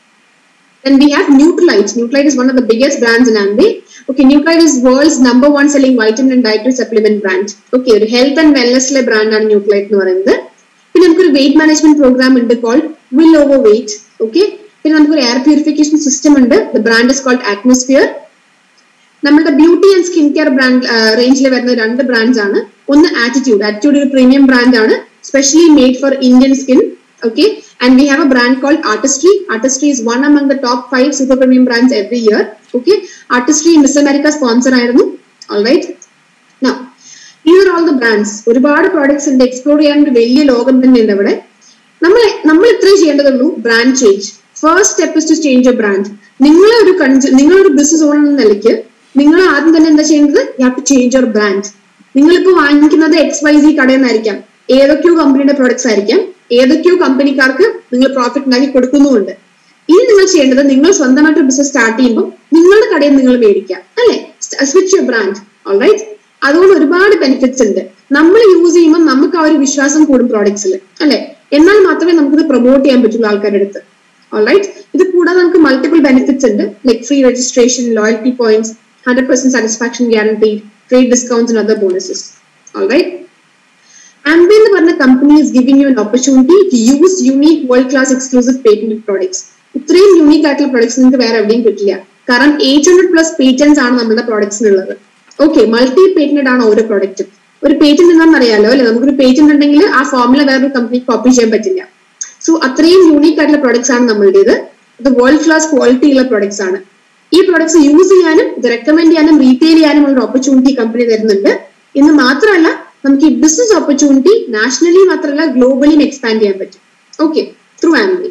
A: Then we have Nutralite. Nutralite is one of the biggest brands in Amway. Okay, Nutralite is world's number one selling vitamin and dietary supplement brand. Okay, ഒരു ഹെൽത്ത് ആൻഡ് വെൽനെസ്സിലെ ബ്രാൻഡാണ് ന്യൂട്രലൈറ്റ് എന്ന് പറയുന്നത് പിന്നെ നമുക്കൊരു വെയിറ്റ് മാനേജ്മെന്റ് പ്രോഗ്രാം ഉണ്ട് called will over weight okay പിന്നെ നമുക്കൊരു എയർ പ്യൂരിഫിക്കേഷൻ സിസ്റ്റം ഉണ്ട് the brand is called atmosphere നമ്മുടെ beauty and skin care brand റേഞ്ചിൽ വരുന്ന രണ്ട് ബ്രാൻഡ്സ് ആണ് ഒന്ന് ആറ്റിറ്റ്യൂഡ് ആറ്റിറ്റ്യൂഡ് ഒരു പ്രീമിയം ബ്രാൻഡ് ആണ് specially made for Indian skin okay and we have a brand called artistry artistry is one among the top five super premium brands every year okay artistry miss america sponsor ആയിരുന്നു alright now these are all the brands ഒരുപാട് പ്രോഡക്ട്സ് ഉണ്ട് എക്സ്പ്ലോർ ചെയ്യാൻ ഒരു വലിയ ലോകം തന്നെ ഉണ്ട് അവിടെ നമ്മൾ നമ്മൾ ഇത്രയും ചെയ്യേണ്ടതുള്ളൂ brand change first step is to change a brand നിങ്ങളെ ഒരു കൺസ് നിങ്ങളൊരു ബിസിനസ് ഓണർ എന്ന നിലയ്ക്ക് നിങ്ങൾ ആദ്യം തന്നെ എന്താ ചെയ്യുന്നത് you have to change your brand നിങ്ങളിപ്പോ വാങ്ങിക്കുന്നത് എക്സ് വൈ സി കടയിൽ നിന്നായിരിക്കാം ഏതൊക്കെയോ കമ്പനിയുടെ പ്രൊഡക്ട്സ് ആയിരിക്കാം ഏതൊക്കെയോ കമ്പനിക്കാർക്ക് നിങ്ങൾ പ്രോഫിറ്റ് ഉണ്ടാക്കി കൊടുക്കുന്നുമുണ്ട് ഇനി നിങ്ങൾ ചെയ്യേണ്ടത് നിങ്ങൾ സ്വന്തമായിട്ട് ബിസിനസ് സ്റ്റാർട്ട് ചെയ്യുമ്പോൾ നിങ്ങളുടെ കടയിൽ നിങ്ങൾ മേടിക്കാം അല്ലെ സ്വിച്ച് യുവർ ബ്രാൻഡ് ഓൾറൈറ്റ് അതുകൊണ്ട് ഒരുപാട് ബെനിഫിറ്റ്സ് ഉണ്ട് നമ്മൾ യൂസ് ചെയ്യുമ്പോൾ നമുക്ക് ആ ഒരു വിശ്വാസം കൂടും പ്രോഡക്ട്സിൽ അല്ലെ എന്നാൽ മാത്രമേ നമുക്കിത് പ്രൊമോട്ട് ചെയ്യാൻ പറ്റുള്ളൂ ആൾക്കാരുടെ അടുത്ത് ഓൾറൈറ്റ് ഇത് കൂടാതെ നമുക്ക് മൾട്ടിപ്പിൾ ബെനിഫിറ്റ്സ് ഉണ്ട് like free registration loyalty points hundred percent satisfaction guarantee trade discounts and other bonuses alright Amway എന്ന് പറഞ്ഞ company is giving you an opportunity to use unique world class exclusive patent products ഇത്രയും യൂണീക് ആയിട്ടുള്ള പ്രോഡക്ട്സ് നിങ്ങൾക്ക് വേറെ എവിടെയും കിട്ടില്ല കാരണം എയ്റ്റ് ഹൺഡ്രഡ് പ്ലസ് പേറ്റൻസ് ആണ് നമ്മുടെ പ്രോഡക്ട്സിനുള്ളത് ഓക്കെ മൾട്ടി പേറ്റന്റഡ് ആണ് ഓരോ പ്രോഡക്റ്റും ഒരു പേറ്റന്റ് എന്താണെന്ന് അറിയാലോ അല്ലെ നമുക്കൊരു പേറ്റന്റ് ഉണ്ടെങ്കിൽ ആ ഫോർമുല വേറൊരു കമ്പനി കോപ്പി ചെയ്യാൻ പറ്റില്ല സോ അത്രയും യൂണീക് ആയിട്ടുള്ള പ്രോഡക്ട്സ് ആണ് നമ്മളുടേത് ഇത് വേൾഡ് ക്ലാസ് ക്വാളിറ്റി ഉള്ള പ്രോഡക്ട്സ് ആണ് ഈ പ്രോഡക്ട്സ് യൂസ് ചെയ്യാനും ഇത് റെക്കമെൻഡ് ചെയ്യാനും റീറ്റെയിൽ ചെയ്യാനും ഉള്ള ഓപ്പർച്യൂണിറ്റി കമ്പനി തരുന്നുണ്ട് ഇന്ന് മാത്രമല്ല നമുക്ക് ഈ ബിസിനസ് ഓപ്പർച്യൂണിറ്റി നാഷണലി മാത്രമല്ല ഗ്ലോബലിയും എക്സ്പാൻഡ് ചെയ്യാൻ പറ്റും ഓക്കെ ത്രൂ ആംബി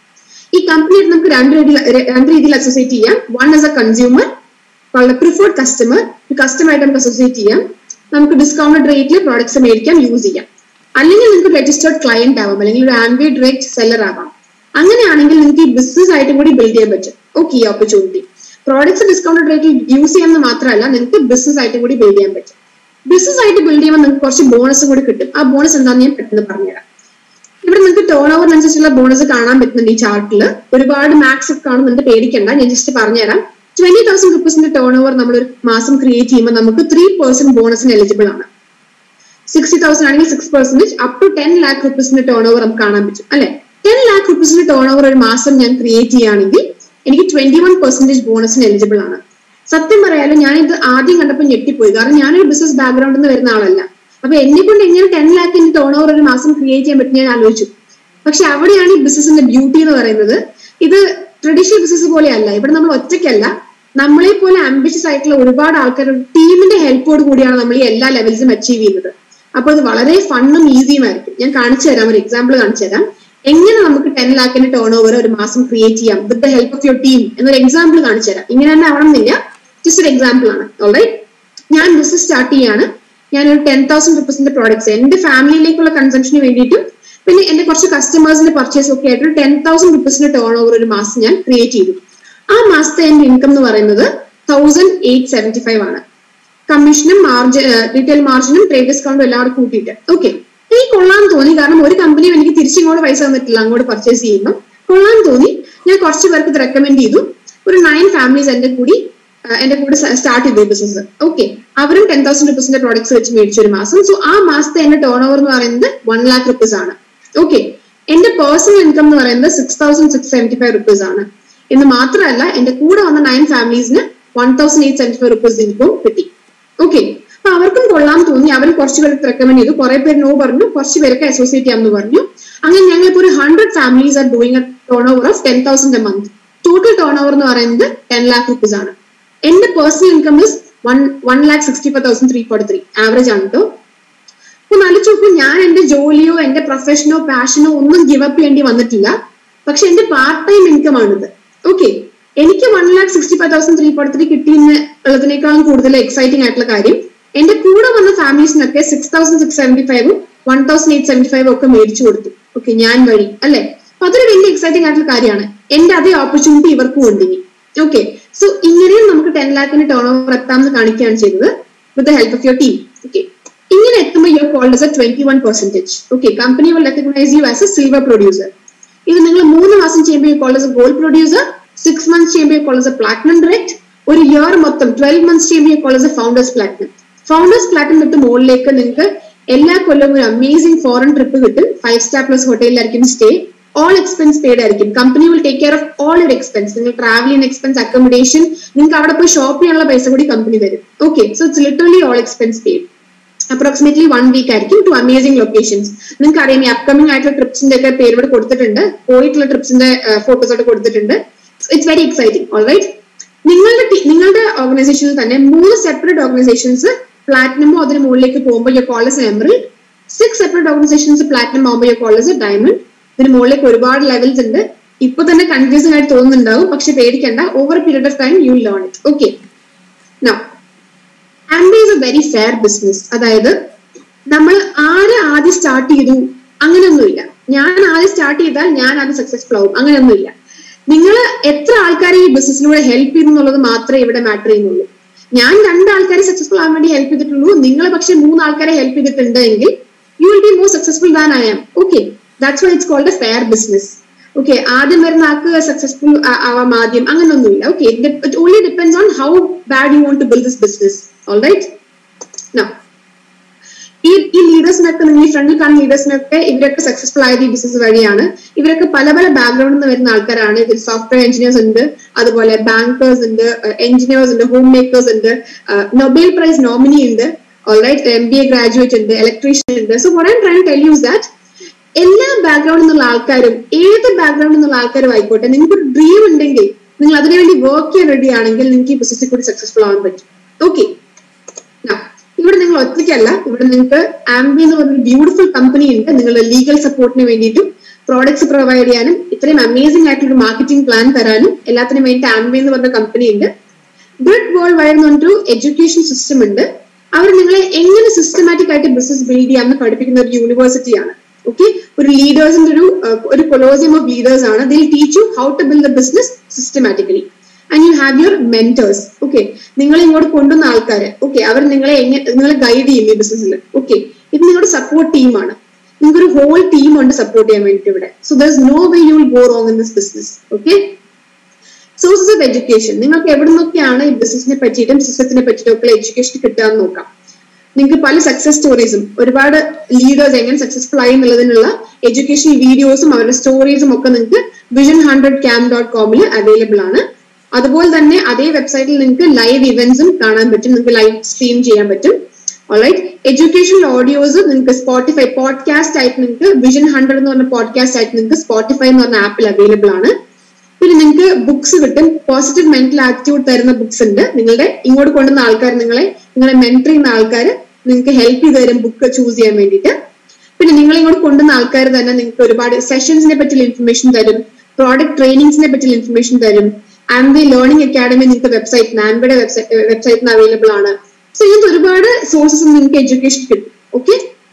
A: ഈ കമ്പനി നമുക്ക് രണ്ട് രീതിയിൽ രണ്ട് രീതിയിൽ അസോസിയേറ്റ് ചെയ്യാം one as a consumer preferred customer കസ്റ്റമറായിട്ട് നമുക്ക് അസോസിയേറ്റ് ചെയ്യാം നമുക്ക് ഡിസ്കൗണ്ടഡ് റേറ്റിൽ പ്രോഡക്ട്സ് മേടിക്കാം യൂസ് ചെയ്യാം അല്ലെങ്കിൽ നിങ്ങൾക്ക് രജിസ്റ്റേർഡ് ക്ലയന്റ് ആവാം അല്ലെങ്കിൽ ഒരു ആംബി ഡയറക്റ്റ് സെല്ലർ ആവാം അങ്ങനെയാണെങ്കിൽ നിങ്ങൾക്ക് ഈ ബിസിനസ് ആയിട്ടും കൂടി ബിൽഡ് ചെയ്യാൻ പറ്റും ഓക്കെ ഈ ഓപ്പർച്യൂണിറ്റി പ്രോഡക്ട്സ് ഡിസ്കൗണ്ടഡ് റേറ്റിൽ യൂസ് ചെയ്യാമെന്ന് മാത്രമല്ല നിങ്ങൾക്ക് ബിസിനസ് ആയിട്ടും കൂടി ബിൽഡ് ചെയ്യാൻ പറ്റും ബിസിനസ് ആയിട്ട് ബിൽഡ് ചെയ്യുമ്പോൾ നിങ്ങൾക്ക് കുറച്ച് ബോണസ് കൂടി കിട്ടും ആ ബോണസ് എന്താണെന്ന് ഞാൻ പെട്ടെന്ന് പറഞ്ഞുതരാം ഇവിടെ നിങ്ങൾക്ക് ടേൺ ഓവറിനനുസരിച്ചുള്ള ബോണസ് കാണാൻ പറ്റുന്നുണ്ട് ഈ ചാർട്ടിൽ ഒരുപാട് മാക്സ് ഒക്കെ കാണുന്നുണ്ട് പേടിക്കണ്ട ഞാൻ ജസ്റ്റ് പറഞ്ഞുതരാം ട്വന്റി തൗസൻഡ് റുപ്പീസിന്റെ ടേൺ ഓവർ നമ്മൾ ഒരു മാസം ക്രിയേറ്റ് ചെയ്യുമ്പോൾ നമുക്ക് ത്രീ പെർസെന്റ് ബോണസിന് എലിജിബിൾ ആണ് സിക്സ്റ്റി തൗസൻഡ് ആണെങ്കിൽ six percentage up to ten lakh റുപ്പീസിന്റെ ടേൺ ഓവർ നമുക്ക് കാണാൻ പറ്റും അല്ലെ ടെൻ ലാക്ക് റുപ്പീസിന്റെ ടേൺ ഓവർ ഒരു മാസം ഞാൻ ക്രിയേറ്റ് ചെയ്യുകയാണെങ്കിൽ എനിക്ക് ട്വന്റി വൺ പെർസെന്റേജ് ബോണസിന് എലിജിബിൾ ആണ് സത്യം പറയാലോ ഞാൻ ഇത് ആദ്യം കണ്ടപ്പോൾ ഞെട്ടിപ്പോയി കാരണം ഞാനൊരു ബിസിനസ് ബാക്ക്ഗ്രൗണ്ടിൽ നിന്ന് വരുന്ന ആളല്ല അപ്പൊ എന്നെ കൊണ്ട് എങ്ങനെ ടെൻ ലാക്കിന്റെ ടേൺ ഓവർ ഒരു മാസം ക്രിയേറ്റ് ചെയ്യാൻ പറ്റും ഞാൻ ആലോചിച്ചു പക്ഷെ അവിടെയാണ് ഈ ബിസിനസിന്റെ ബ്യൂട്ടി എന്ന് പറയുന്നത് ഇത് ട്രഡീഷണൽ ബിസിനസ് പോലെയല്ല ഇവിടെ നമ്മൾ ഒറ്റയ്ക്കല്ല നമ്മളെ പോലെ ആംബിഷ്യസ് ആയിട്ടുള്ള ഒരുപാട് ആൾക്കാർ ടീമിന്റെ ഹെൽപ്പോട് കൂടിയാണ് നമ്മൾ ഈ എല്ലാ ലെവൽസും അച്ചീവ് ചെയ്യുന്നത് അപ്പോൾ ഇത് വളരെ ഫണ്ണും ഈസിയും ആയിരിക്കും ഞാൻ കാണിച്ചു തരാം ഒരു എക്സാമ്പിൾ കാണിച്ചു തരാം എങ്ങനെ നമുക്ക് ടെൻ ലാക്കിന്റെ ടേൺ ഓവർ ഒരു മാസം ക്രിയേറ്റ് ചെയ്യാം with the help of your team എന്നൊരു എക്സാമ്പിൾ കാണിച്ചു തരാം ഇങ്ങനെ തന്നെ ആവണമെന്നില്ല ജസ്റ്റ് ഒരു എക്സാമ്പിൾ ആണ് ഓൾറൈറ്റ് ഞാൻ ബിസിനസ് സ്റ്റാർട്ട് ചെയ്യാണ് ഞാൻ ഒരു ടെൻ തൗസൻഡ് റുപ്പീസിന്റെ പ്രോഡക്ട്സ് എന്റെ ഫാമിലിയിലേക്കുള്ള കൺസംഷന് വേണ്ടിയിട്ടും പിന്നെ എന്റെ കുറച്ച് കസ്റ്റമേഴ്സിന്റെ പർച്ചേസ് ഒക്കെ ആയിട്ട് ടെൻ തൗസൻഡ് റുപ്പീസിന്റെ ടേൺ ഓവർ ഒരു മാസം ഞാൻ ക്രിയേറ്റ് ചെയ്തു ആ മാസത്തെ എന്റെ ഇൻകം എന്ന് പറയുന്നത് തൗസൻഡ് എയ്റ്റ് സെവന്റി ഫൈവ് ആണ് കമ്മീഷനും മാർജിൻ റീറ്റെയിൽ മാർജിനും ട്രേഡ് ഡിസ്കൗണ്ടും എല്ലാം കൂടെ കൂട്ടിയിട്ട് ഓക്കെ എനിക്ക് കൊള്ളാൻ തോന്നി കാരണം ഒരു കമ്പനിയും എനിക്ക് തിരിച്ചിങ്ങോട്ട് പൈസ തന്നിട്ടില്ല അങ്ങോട്ട് പർച്ചേസ് ചെയ്യുമ്പോൾ കൊള്ളാൻ തോന്നി ഞാൻ കുറച്ച് പേർക്ക് ഇത് റെക്കമെൻഡ് ചെയ്തു ഒരു നയൻ ഫാമിലീസ് എന്റെ കൂടി എന്റെ കൂടെ സ്റ്റാർട്ട് ചെയ്തു ബിസിനസ് ഓക്കെ അവരും ടെൻ തൗസൻഡ് റുപ്പീസിന്റെ പ്രോഡക്ട്സ് വെച്ച് മേടിച്ചു ഒരു മാസം സോ ആ മാസത്തെ എന്റെ ടേൺ ഓവർ എന്ന് പറയുന്നത് വൺ ലാക്ക് റുപ്പീസ് ആണ് ഓക്കെ എന്റെ പേഴ്സണൽ ഇൻകം എന്ന് പറയുന്നത് six thousand six seventy five rupees ആണ് എന്ന് മാത്രമല്ല എന്റെ കൂടെ വന്ന നയൻ ഫാമിലീസിന് one thousand eight seventy five rupees income കിട്ടി ഓക്കെ അപ്പൊ അവർക്കും കൊള്ളാൻ തോന്നി അവർ കുറച്ച് പേർക്ക് റെക്കമെൻഡ് ചെയ്തു കുറെ പേര് നോ പറഞ്ഞു കുറച്ച് പേർക്ക് അസോസിയേറ്റ് ചെയ്യാമെന്ന് പറഞ്ഞു അങ്ങനെ ഞങ്ങൾ ഇപ്പോൾ ഒരു hundred families are doing a turn over of ten thousand a month total turnover എന്ന് പറയുന്നത് ടെൻ ലാക്ക് റുപ്പീസ് ആണ് എന്റെ personal income is one one lakh sixty four thousand three forty three average ആണ് കേട്ടോ അപ്പൊ ആലോചിച്ച് നോക്കൂ ഞാൻ എന്റെ ജോലിയോ എന്റെ പ്രൊഫഷനോ പാഷനോ ഒന്നും ഗിവ് അപ്പ് ചെയ്യേണ്ടി വന്നിട്ടില്ല പക്ഷെ എന്റെ പാർട്ട് ടൈം ഇൻകം ആണിത് ഓക്കെ എനിക്ക് one lakh sixty five thousand three forty three കിട്ടിയെന്ന് ഉള്ളതിനേക്കാളും കൂടുതൽ എക്സൈറ്റിംഗ് ആയിട്ടുള്ള കാര്യം എന്റെ കൂടെ വന്ന ഫാമിലീസിനൊക്കെ സിക്സ് തൗസൻഡ് സിക്സ് സെവന്റി ഫൈവും വൺ തൗസൻഡ് എയ്റ്റ് സെവന്റി ഫൈവും ഒക്കെ മേടിച്ചു കൊടുത്തു ഓക്കെ ഞാൻ വഴി അല്ലെ അപ്പൊ അതൊരു വലിയ എക്സൈറ്റിംഗ് ആയിട്ടുള്ള കാര്യമാണ് എന്റെ അതേ ഓപ്പർച്യൂണിറ്റി ഇവർക്കും ഉണ്ട് ഇനി ഓക്കെ സോ ഇങ്ങനെയും നമുക്ക് ടെൻ ലാക്കിന് ടേൺ ഓവർ എത്താമെന്ന് കാണിക്കുകയാണ് ചെയ്തത് with the help of your team okay ഇങ്ങനെ എത്തുമ്പോൾ your called as a twenty one percentage okay company will recognise you as a silver producer ഇത് നിങ്ങൾ മൂന്ന് മാസം ചെയ്യുമ്പോൾ you called as a gold producer six months ചെയ്യുമ്പോൾ you called as a platinum direct ഒരു ഇയർ മൊത്തം ട്വൽവ് മന്ത്സ് ചെയ്യുമ്പോൾ you called as a founders platinum founders platinum തൊട്ട് മുകളിലേക്ക് നിങ്ങൾക്ക് എല്ലാ കൊല്ലവും ഒരു അമേസിംഗ് ഫോറിൻ ട്രിപ്പ് കിട്ടും ഫൈവ് സ്റ്റാർ പ്ലസ് ഹോട്ടലിലായിരിക്കും സ്റ്റേ ഓൾ എക്സ്പെൻസ് പെയ്ഡ് ആയിരിക്കും company will take care of all your expense നിങ്ങൾ ട്രാവലിംഗ് എക്സ്പെൻസ് അക്കോമഡേഷൻ നിങ്ങൾക്ക് അവിടെ പോയി ഷോപ്പ് ചെയ്യാനുള്ള പൈസ കൂടി കമ്പനി തരും okay so it's literally all expense paid approximately one week ആയിരിക്കും ടു അമേസിംഗ് ലൊക്കേഷൻസ് നിങ്ങൾക്ക് അറിയാം ഈ അപ്കമിംഗ് ആയിട്ടുള്ള ട്രിപ്സിന്റെ ഒക്കെ പേര് ഇവിടെ കൊടുത്തിട്ടുണ്ട് പോയിട്ടുള്ള ട്രിപ്സിന്റെ ഫോട്ടോസ് ഒക്കെ കൊടുത്തിട്ടുണ്ട് ഇറ്റ്സ് വെരി എക്സൈറ്റിംഗ് ഓൾറൈറ്റ് നിങ്ങളുടെ നിങ്ങളുടെ ഓർഗനൈസേഷനിൽ തന്നെ മൂന്ന് സെപ്പറേറ്റ് ഓർഗനൈസേഷൻസ് പ്ലാറ്റിനമോ അതിന് മുകളിലേക്ക് പോകുമ്പോൾ you college emerald six separate organisations platinum ആകുമ്പോൾ യു കോളേജ് ഡയമണ്ട് ഇതിന് മുകളിലേക്ക് ഒരുപാട് ലെവൽസ് ഉണ്ട് ഇപ്പൊ തന്നെ കൺഫ്യൂസിംഗ് ആയിട്ട് തോന്നുന്നുണ്ടാവും പക്ഷെ പേടിക്കണ്ട over period of time you learn it okay no Amway is a very fair business അതായത് നമ്മൾ ആര് ആദ്യം സ്റ്റാർട്ട് ചെയ്തു അങ്ങനെയൊന്നുമില്ല ഞാൻ ആദ്യം സ്റ്റാർട്ട് ചെയ്താൽ ഞാൻ അത് സക്സസ്ഫുൾ ആവും അങ്ങനെയൊന്നുമില്ല നിങ്ങൾ എത്ര ആൾക്കാരെ ഈ ബിസിനസ്സിലൂടെ ഹെൽപ്പ് ചെയ്യുന്നു എന്നുള്ളത് മാത്രമേ ഇവിടെ മാറ്റർ ചെയ്യുന്നുള്ളൂ ഞാൻ രണ്ട് ആൾക്കാരെ സക്സസ്ഫുൾ ആവാൻ വേണ്ടി ഹെൽപ്പ് ചെയ്തിട്ടുള്ളൂ നിങ്ങൾ പക്ഷെ മൂന്ന് ആൾക്കാരെ ഹെൽപ്പ് ചെയ്തിട്ടുണ്ട് എങ്കിൽ you will be more successful than I am okay that's why it's called a fair business okay ആദ്യം വരുന്ന ആൾക്ക് സക്സസ്ഫുൾ ആവാം ആദ്യം അങ്ങനൊന്നുമില്ല okay it only depends on how bad you want to build this business all right no ഈ ഈ ലീഡേഴ്സിനൊക്കെ നിങ്ങൾ ഈ ഫ്രണ്ടിൽ കാണുന്ന ലീഡേഴ്സിനൊക്കെ ഇവരൊക്കെ സക്സസ്ഫുൾ ആയത് ഈ ബിസിനസ് വഴിയാണ് ഇവരൊക്കെ പല പല ബാക്ക്ഗ്രൗണ്ടിൽ നിന്ന് വരുന്ന ആൾക്കാരാണ് ഇതിൽ സോഫ്റ്റ്വെയർ എഞ്ചിനീയേഴ്സ് ഉണ്ട് അതുപോലെ ബാങ്കേഴ്സ് ഉണ്ട് എഞ്ചിനീയേഴ്സ് ഉണ്ട് ഹോം മേക്കേഴ്സ് ഉണ്ട് നൊബേൽ പ്രൈസ് നോമിനി ഉണ്ട് all right M B A graduate ഉണ്ട് ഇലക്ട്രീഷ്യൻ ഉണ്ട് so what I'm try tell use that എല്ലാ ബാക്ക്ഗ്രൗണ്ടിൽ നിന്നുള്ള ആൾക്കാരും ഏത് ബാക്ക്ഗ്രൗണ്ടിൽ നിന്നുള്ള ആൾക്കാരും ആയിക്കോട്ടെ നിങ്ങൾക്ക് ഒരു ഡ്രീം ഉണ്ടെങ്കിൽ നിങ്ങൾ അതിനുവേണ്ടി വർക്ക് ചെയ്യാൻ റെഡി ആണെങ്കിൽ നിങ്ങൾക്ക് ഈ ബിസിനസ്സിൽ കൂടി സക്സസ്ഫുൾ ആവാൻ പറ്റും ഓക്കെ ഇവിടെ നിങ്ങൾ ഒറ്റയ്ക്കല്ല ഇവിടെ നിങ്ങൾക്ക് ആംബി എന്ന് പറഞ്ഞൊരു ബ്യൂട്ടിഫുൾ കമ്പനി ഉണ്ട് നിങ്ങളുടെ ലീഗൽ സപ്പോർട്ടിന് വേണ്ടിയിട്ടും പ്രോഡക്ട്സ് പ്രൊവൈഡ് ചെയ്യാനും ഇത്രയും അമേസിംഗ് ആയിട്ടുള്ള മാർക്കറ്റിംഗ് പ്ലാൻ തരാനും എല്ലാത്തിനും വേണ്ടി ആംബി എന്ന് പറഞ്ഞ കമ്പനി ഉണ്ട് ബ്രിഡ് വേൾഡ് വൈഡ് പറഞ്ഞൊരു എഡ്യൂക്കേഷൻ സിസ്റ്റം ഉണ്ട് അവർ നിങ്ങളെ എങ്ങനെ സിസ്റ്റമാറ്റിക് ആയിട്ട് ബിസിനസ് ബിൽഡ് ചെയ്യാമെന്ന് പഠിപ്പിക്കുന്ന ഒരു യൂണിവേഴ്സിറ്റിയാണ് ഓക്കെ ഒരു ലീഡേഴ്സിന്റെ ഒരു ഒരു കൊലോസിയം ഓഫ് ലീഡേഴ്സ് ആണ് they'll teach you how to build the business systematically and you have your mentors okay നിങ്ങൾ ഇങ്ങോട്ട് കൊണ്ടുവന്ന ആൾക്കാര് ഓക്കെ അവർ നിങ്ങളെ എങ്ങനെ നിങ്ങളെ ഗൈഡ് ചെയ്യും ഈ ബിസിനസ്സിൽ ഓക്കെ ഇത് നിങ്ങളുടെ സപ്പോർട്ട് ടീമാണ് നിങ്ങൾക്ക് ഒരു ഹോൾ ടീം ഉണ്ട് സപ്പോർട്ട് ചെയ്യാൻ വേണ്ടി ഇവിടെ so there no way you will go wrong in this business okay sources of education നിങ്ങൾക്ക് എവിടെ നിന്നൊക്കെയാണ് ഈ ബിസിനസിനെ പറ്റിയിട്ടും സിസ്റ്റത്തിനെ പറ്റിയിട്ടും ഒക്കെ എഡ്യൂക്കേഷൻ കിട്ടാന്ന് നോക്കാം നിങ്ങൾക്ക് പല സക്സസ് സ്റ്റോറീസും ഒരുപാട് ലീഡേഴ്സ് എങ്ങനെ സക്സസ്ഫുൾ ആയി എന്നുള്ളതിനുള്ള എഡ്യൂക്കേഷൻ വീഡിയോസും അവരുടെ സ്റ്റോറീസും ഒക്കെ നിങ്ങൾക്ക് വിഷൻ ഹൺഡ്രഡ് ക്യാം ഡോട്ട് കോമിൽ അവൈലബിൾ ആണ് അതുപോലെ തന്നെ അതേ വെബ്സൈറ്റിൽ നിങ്ങൾക്ക് ലൈവ് ഇവന്റ്സും കാണാൻ പറ്റും നിങ്ങൾക്ക് ലൈവ് സ്ട്രീം ചെയ്യാൻ പറ്റും ഓൾറൈറ്റ് എഡ്യൂക്കേഷണൽ ഓഡിയോസ് നിങ്ങൾക്ക് സ്പോട്ടിഫൈ പോഡ്കാസ്റ്റ് ആയിട്ട് നിങ്ങൾക്ക് വിഷൻ ഹൺഡ്രഡ് എന്ന് പറഞ്ഞ പോഡ്കാസ്റ്റ് ആയിട്ട് നിങ്ങൾക്ക് സ്പോട്ടിഫൈ എന്ന് പറഞ്ഞ ആപ്പിൽ അവൈലബിൾ ആണ് പിന്നെ നിങ്ങൾക്ക് ബുക്സ് കിട്ടും പോസിറ്റീവ് മെന്റൽ ആറ്റിറ്റ്യൂഡ് തരുന്ന ബുക്സ് ഉണ്ട് നിങ്ങളുടെ ഇങ്ങോട്ട് കൊണ്ടുവന്ന ആൾക്കാർ നിങ്ങളെ നിങ്ങളെ മെന്റർ ചെയ്യുന്ന ആൾക്കാർ നിങ്ങൾക്ക് ഹെൽപ്പ് ചെയ്ത് തരും ബുക്ക് ചൂസ് ചെയ്യാൻ വേണ്ടിയിട്ട് പിന്നെ നിങ്ങൾ ഇങ്ങോട്ട് കൊണ്ടുവന്ന ആൾക്കാർ തന്നെ നിങ്ങൾക്ക് ഒരുപാട് സെഷൻസിനെ പറ്റിയുള്ള ഇൻഫർമേഷൻ തരും പ്രോഡക്റ്റ് ട്രെയിനിങ്സിനെ പറ്റിയുള്ള ഇൻഫർമേഷൻ തരും ആംബി ലേണിംഗ് അക്കാഡമി നിങ്ങൾക്ക് വെബ്സൈറ്റ് ആംബിയുടെ വെബ്സൈറ്റ് വെബ്സൈറ്റിന് അവൈലബിൾ ആണ് സോ ഇങ്ങനത്തെ ഒരുപാട് സോഴ്സസ് നിങ്ങൾക്ക് എഡ്യൂക്കേഷൻ കിട്ടും okay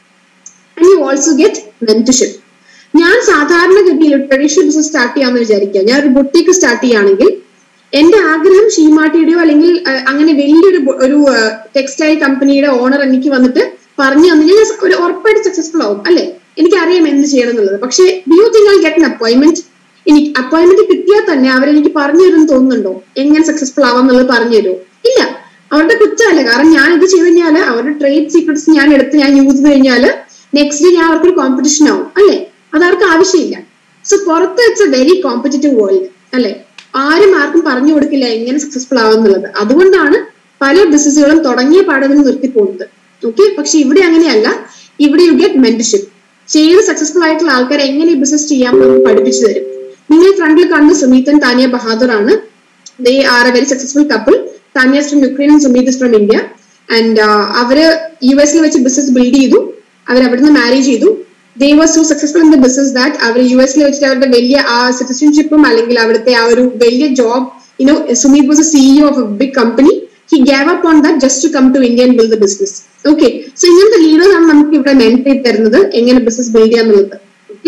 A: and you also get mentorship ഞാൻ സാധാരണഗതിയിൽ ട്രഡീഷണൽ ബിസിനസ് സ്റ്റാർട്ട് ചെയ്യാമെന്ന് വിചാരിക്കുക ഞാൻ ഒരു ബൊട്ടീക്ക് സ്റ്റാർട്ട് ചെയ്യുകയാണെങ്കിൽ എന്റെ ആഗ്രഹം ഷീമാട്ടിയുടെയോ അല്ലെങ്കിൽ അങ്ങനെ വലിയൊരു ഒരു ടെക്സ്റ്റൈൽ കമ്പനിയുടെ ഓണർ എനിക്ക് വന്നിട്ട് പറഞ്ഞു തന്നെ ഞാൻ ഒരു ഉറപ്പായിട്ട് സക്സസ്ഫുൾ ആവും അല്ലെ എനിക്കറിയാം എന്ത് ചെയ്യണം എന്നുള്ളത് പക്ഷേ do you think I get an appointment ഇനി അപ്പോയിന്റ്മെന്റ് കിട്ടിയാൽ തന്നെ അവരെനിക്ക് പറഞ്ഞു തരുമെന്ന് തോന്നുന്നുണ്ടോ എങ്ങനെ സക്സസ്ഫുൾ ആവാം എന്നുള്ളത് പറഞ്ഞു തരുമോ ഇല്ല അവരുടെ കുറ്റമല്ല കാരണം ഞാൻ ഇത് ചെയ്ത് കഴിഞ്ഞാൽ അവരുടെ ട്രേഡ് സീക്രട്സ് ഞാൻ എടുത്ത് ഞാൻ യൂസ് ചെയ്ത് കഴിഞ്ഞാൽ നെക്സ്റ്റ് ഡേ ഞാൻ അവർക്കൊരു കോമ്പറ്റീഷൻ ആവും അല്ലെ അത് അവർക്ക് ആവശ്യമില്ല സോ പുറത്ത് it's a very competitive world അല്ലെ ആരും ആർക്കും പറഞ്ഞു കൊടുക്കില്ല എങ്ങനെ സക്സസ്ഫുൾ ആവും എന്നുള്ളത് അതുകൊണ്ടാണ് പല ബിസിനസ്സുകളും തുടങ്ങിയ പാടതിന് നിർത്തി പോകുന്നത് ഓക്കെ പക്ഷെ ഇവിടെ അങ്ങനെയല്ല ഇവിടെ യു ഗെറ്റ് മെന്റർഷിപ്പ് ചെയ്ത് സക്സസ്ഫുൾ ആയിട്ടുള്ള ആൾക്കാരെ എങ്ങനെ ഈ ബിസിനസ് ചെയ്യാം എന്ന് പഠിപ്പിച്ചു തരും നിങ്ങൾ ഫ്രണ്ടിൽ കാണുന്ന സുമീതൻ താനിയ ബഹാദൂർ ആണ് they are a very successful couple Tania from Ukraine and Sumeet from India and അവര് യു എസിൽ വെച്ച് ബിസിനസ് ബിൽഡ് ചെയ്തു അവർ അവിടുന്ന് മാരേജ് ചെയ്തു they was so successful in the business that അവർ യു എസിൽ വെച്ചിട്ട് അവരുടെ വലിയ ആ സിറ്റിസൺഷിപ്പും അല്ലെങ്കിൽ അവിടുത്തെ ആ ഒരു വലിയ job you know Sumeet was a CEO of a big company he gave up on that just to come to India and build the business okay so ഇങ്ങനത്തെ ലീഡേഴ്സ് ആണ് നമുക്ക് ഇവിടെ മെന്റർ ചെയ്ത് തരുന്നത് എങ്ങനെ ബിസിനസ് ബിൽഡ് ചെയ്യാന്നുള്ളത് ഓക്കെ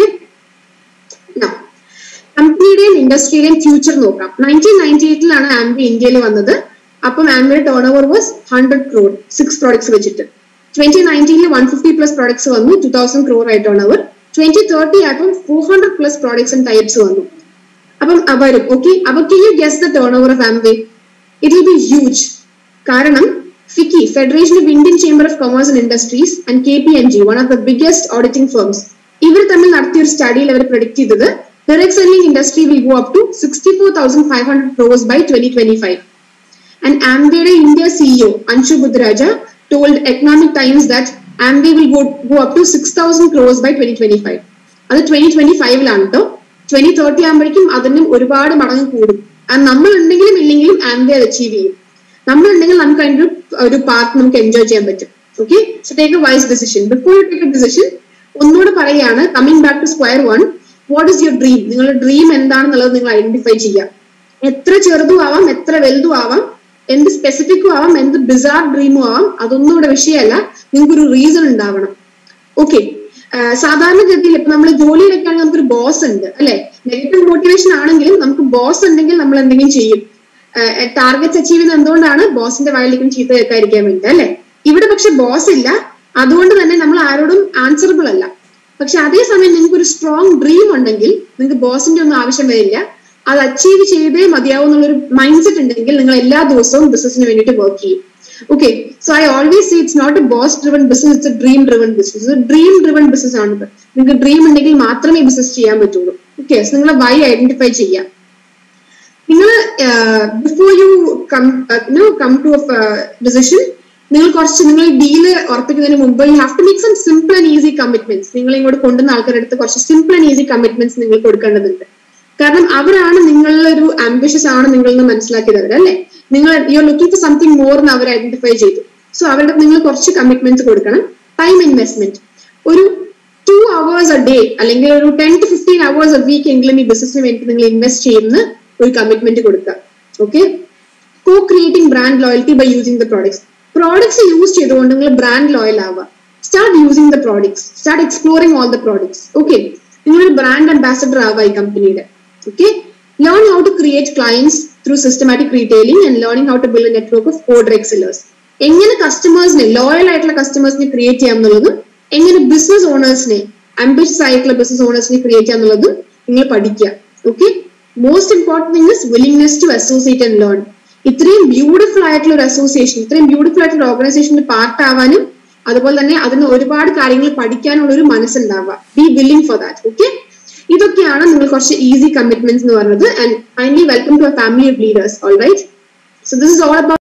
A: കമ്പനിയുടെയും ഇൻഡസ്ട്രിയുടെയും ഫ്യൂച്ചർ നോക്കാം നയൻറ്റീൻ നയൻറ്റി എയ്റ്റിലാണ് ആംബി ഇന്ത്യയിൽ വന്നത് അപ്പം ആംബിയുടെ turn over was hundred crore six products വെച്ചിട്ട് ട്വന്റി നയൻറ്റീനിൽ വൺ ഫിഫ്റ്റി പ്ലസ് പ്രോഡക്ട്സ് വന്നു ടു തൗസൻഡ് ക്രോർ ആയി ടേൺ ഓവർ ട്വന്റി തേർട്ടി ആയപ്പോൾ four hundred plus products and types വന്നു അപ്പം വരും ഓക്കെ അപ്പൊ can you guess the turn over of Amway it will be huge കാരണം FICCI federation of Indian chamber of commerce and industries and K P M G one of the biggest auditing firms ഇവർ തമ്മിൽ നടത്തിയ ഒരു സ്റ്റഡിയിൽ അവർ പ്രൊഡിക്ട് ചെയ്തത് direct selling industry will go up to 64,500 crores by 2025. And Amway India CEO Anshu Budraja told Economic Times that Amway will go, go up to 6,000 crores by 2025. അത് ട്വന്റി ട്വന്റി ഫൈവിലാണ് കേട്ടോ ട്വന്റി തേർട്ടി ആകുമ്പോഴേക്കും അതിനും ഒരുപാട് മടങ്ങ് കൂടും അത് നമ്മൾ ഉണ്ടെങ്കിലും ഇല്ലെങ്കിലും ആംബി അത് അച്ചീവ് ചെയ്യും നമ്മൾ ഉണ്ടെങ്കിൽ നമുക്ക് അതിന്റെ ഒരു പാർട്ട് നമുക്ക് എൻജോയ് ചെയ്യാൻ പറ്റും okay so take a wise decision before you take a decision ഒന്നുകൂടെ പറയുകയാണ് coming back to square one what is your dream നിങ്ങളുടെ ഡ്രീം എന്താണെന്നുള്ളത് നിങ്ങൾ ഐഡന്റിഫൈ ചെയ്യാം എത്ര ചെറുതും ആവാം എത്ര വലുതും ആവാം എന്ത് സ്പെസിഫിക്കും ആവാം എന്ത് ബിസാർ ഡ്രീമും ആവാം അതൊന്നും ഇവിടെ വിഷയമല്ല നിങ്ങൾക്ക് ഒരു റീസൺ ഉണ്ടാവണം ഓക്കെ സാധാരണഗതിയിൽ ഇപ്പൊ നമ്മൾ ജോലിയിലൊക്കെ ആണെങ്കിൽ നമുക്കൊരു ബോസ് ഉണ്ട് അല്ലെ നെഗറ്റീവ് മോട്ടിവേഷൻ ആണെങ്കിലും നമുക്ക് ബോസ് ഉണ്ടെങ്കിൽ നമ്മൾ എന്തെങ്കിലും ചെയ്യും ടാർഗറ്റ്സ് അച്ചീവ് ചെയ്യുന്നത് എന്തുകൊണ്ടാണ് ബോസിന്റെ വായിലേക്കും ചീത്ത കേൾക്കാതിരിക്കാൻ വേണ്ടി അല്ലെ ഇവിടെ പക്ഷെ ബോസ് ഇല്ല അതുകൊണ്ട് തന്നെ നമ്മൾ ആരോടും ആൻസറബിൾ അല്ല പക്ഷെ അതേസമയം നിങ്ങൾക്ക് ഒരു സ്ട്രോങ് ഡ്രീം ഉണ്ടെങ്കിൽ നിങ്ങൾക്ക് ബോസിന്റെ ഒന്നും ആവശ്യം വരില്ല അത് അച്ചീവ് ചെയ്തേ മതിയാവും എന്നുള്ളൊരു മൈൻഡ് സെറ്റ് ഉണ്ടെങ്കിൽ നിങ്ങൾ എല്ലാ ദിവസവും ബിസിനസിന് വേണ്ടിയിട്ട് വർക്ക് ചെയ്യും okay so I always say it's not a boss driven business it's a dream driven business dream driven business ആണ് നിങ്ങൾക്ക് ഡ്രീം ഉണ്ടെങ്കിൽ മാത്രമേ ബിസിനസ് ചെയ്യാൻ പറ്റുള്ളൂ ഓക്കെ നിങ്ങൾ വൈ ഐഡന്റിഫൈ ചെയ്യാം നിങ്ങൾ before you come no come to decision നിങ്ങൾ കുറച്ച് നിങ്ങൾ ഡീല് ഉറപ്പിക്കുന്നതിന് മുമ്പ് you have to make some simple and easy commitments നിങ്ങൾ ഇങ്ങോട്ട് കൊണ്ടുവന്ന ആൾക്കാരുടെ അടുത്ത് കുറച്ച് സിമ്പിൾ ആൻഡ് ഈസി കമ്മിറ്റ്മെന്റ്സ് നിങ്ങൾ കൊടുക്കേണ്ടതുണ്ട് കാരണം അവരാണ് നിങ്ങളുടെ ഒരു ആംബിഷ്യസ് ആണ് നിങ്ങൾ എന്ന് മനസ്സിലാക്കിയത് അല്ലേ നിങ്ങൾ you are looking for something more എന്ന് അവർ ഐഡന്റിഫൈ ചെയ്തു സോ അവരുടെ നിങ്ങൾ കുറച്ച് കമ്മിറ്റ്മെന്റ്സ് കൊടുക്കണം ടൈം ഇൻവെസ്റ്റ്മെന്റ് ഒരു ടു അവേഴ്സ് എ ഡേ അല്ലെങ്കിൽ ഒരു ten to fifteen hours a week എങ്കിലും ഈ ബിസിനസിന് വേണ്ടി നിങ്ങൾ ഇൻവെസ്റ്റ് ചെയ്യുന്ന ഒരു കമ്മിറ്റ്മെന്റ് കൊടുക്കുക okay co creating brand loyalty by using the products products use ചെയ്തുകൊണ്ട് നിങ്ങൾ ബ്രാൻഡ് ലോയൽ ആവുക start using the products start exploring all the products okay നിങ്ങളൊരു ബ്രാൻഡ് അംബാസഡർ ആവുക ഈ കമ്പനിയുടെ okay learn how to create clients through systematic retailing and learning how to build network of order excellers എങ്ങനെ കസ്റ്റമേഴ്സിനെ ലോയൽ ആയിട്ടുള്ള കസ്റ്റമേഴ്സിനെ ക്രിയേറ്റ് ചെയ്യാം എന്നുള്ളതും എങ്ങനെ ബിസിനസ് ഓണേഴ്സിനെ അംബിഷ്യസ് ആയിട്ടുള്ള ബിസിനസ് ഓണേഴ്സിനെ ക്രിയേറ്റ് ചെയ്യാം എന്നുള്ളതും നിങ്ങൾ പഠിക്കുക okay most important thing is willingness to associate and learn ഇത്രയും ബ്യൂട്ടിഫുൾ ആയിട്ടുള്ള ഒരു അസോസിയേഷൻ ഇത്രയും ബ്യൂട്ടിഫുൾ ആയിട്ടുള്ള ഓർഗനൈസേഷനിൽ പാർട്ട് ആവാനും അതുപോലെ തന്നെ അതിന് ഒരുപാട് കാര്യങ്ങൾ പഠിക്കാനുള്ള ഒരു മനസ്സുണ്ടാവുക be willing for that okay ഇതൊക്കെയാണ് നിങ്ങൾ കുറച്ച് ഈസി കമ്മിറ്റ്മെന്റ്സ് എന്ന് പറയുന്നത് and finally welcome to a family of leaders all right so this is all about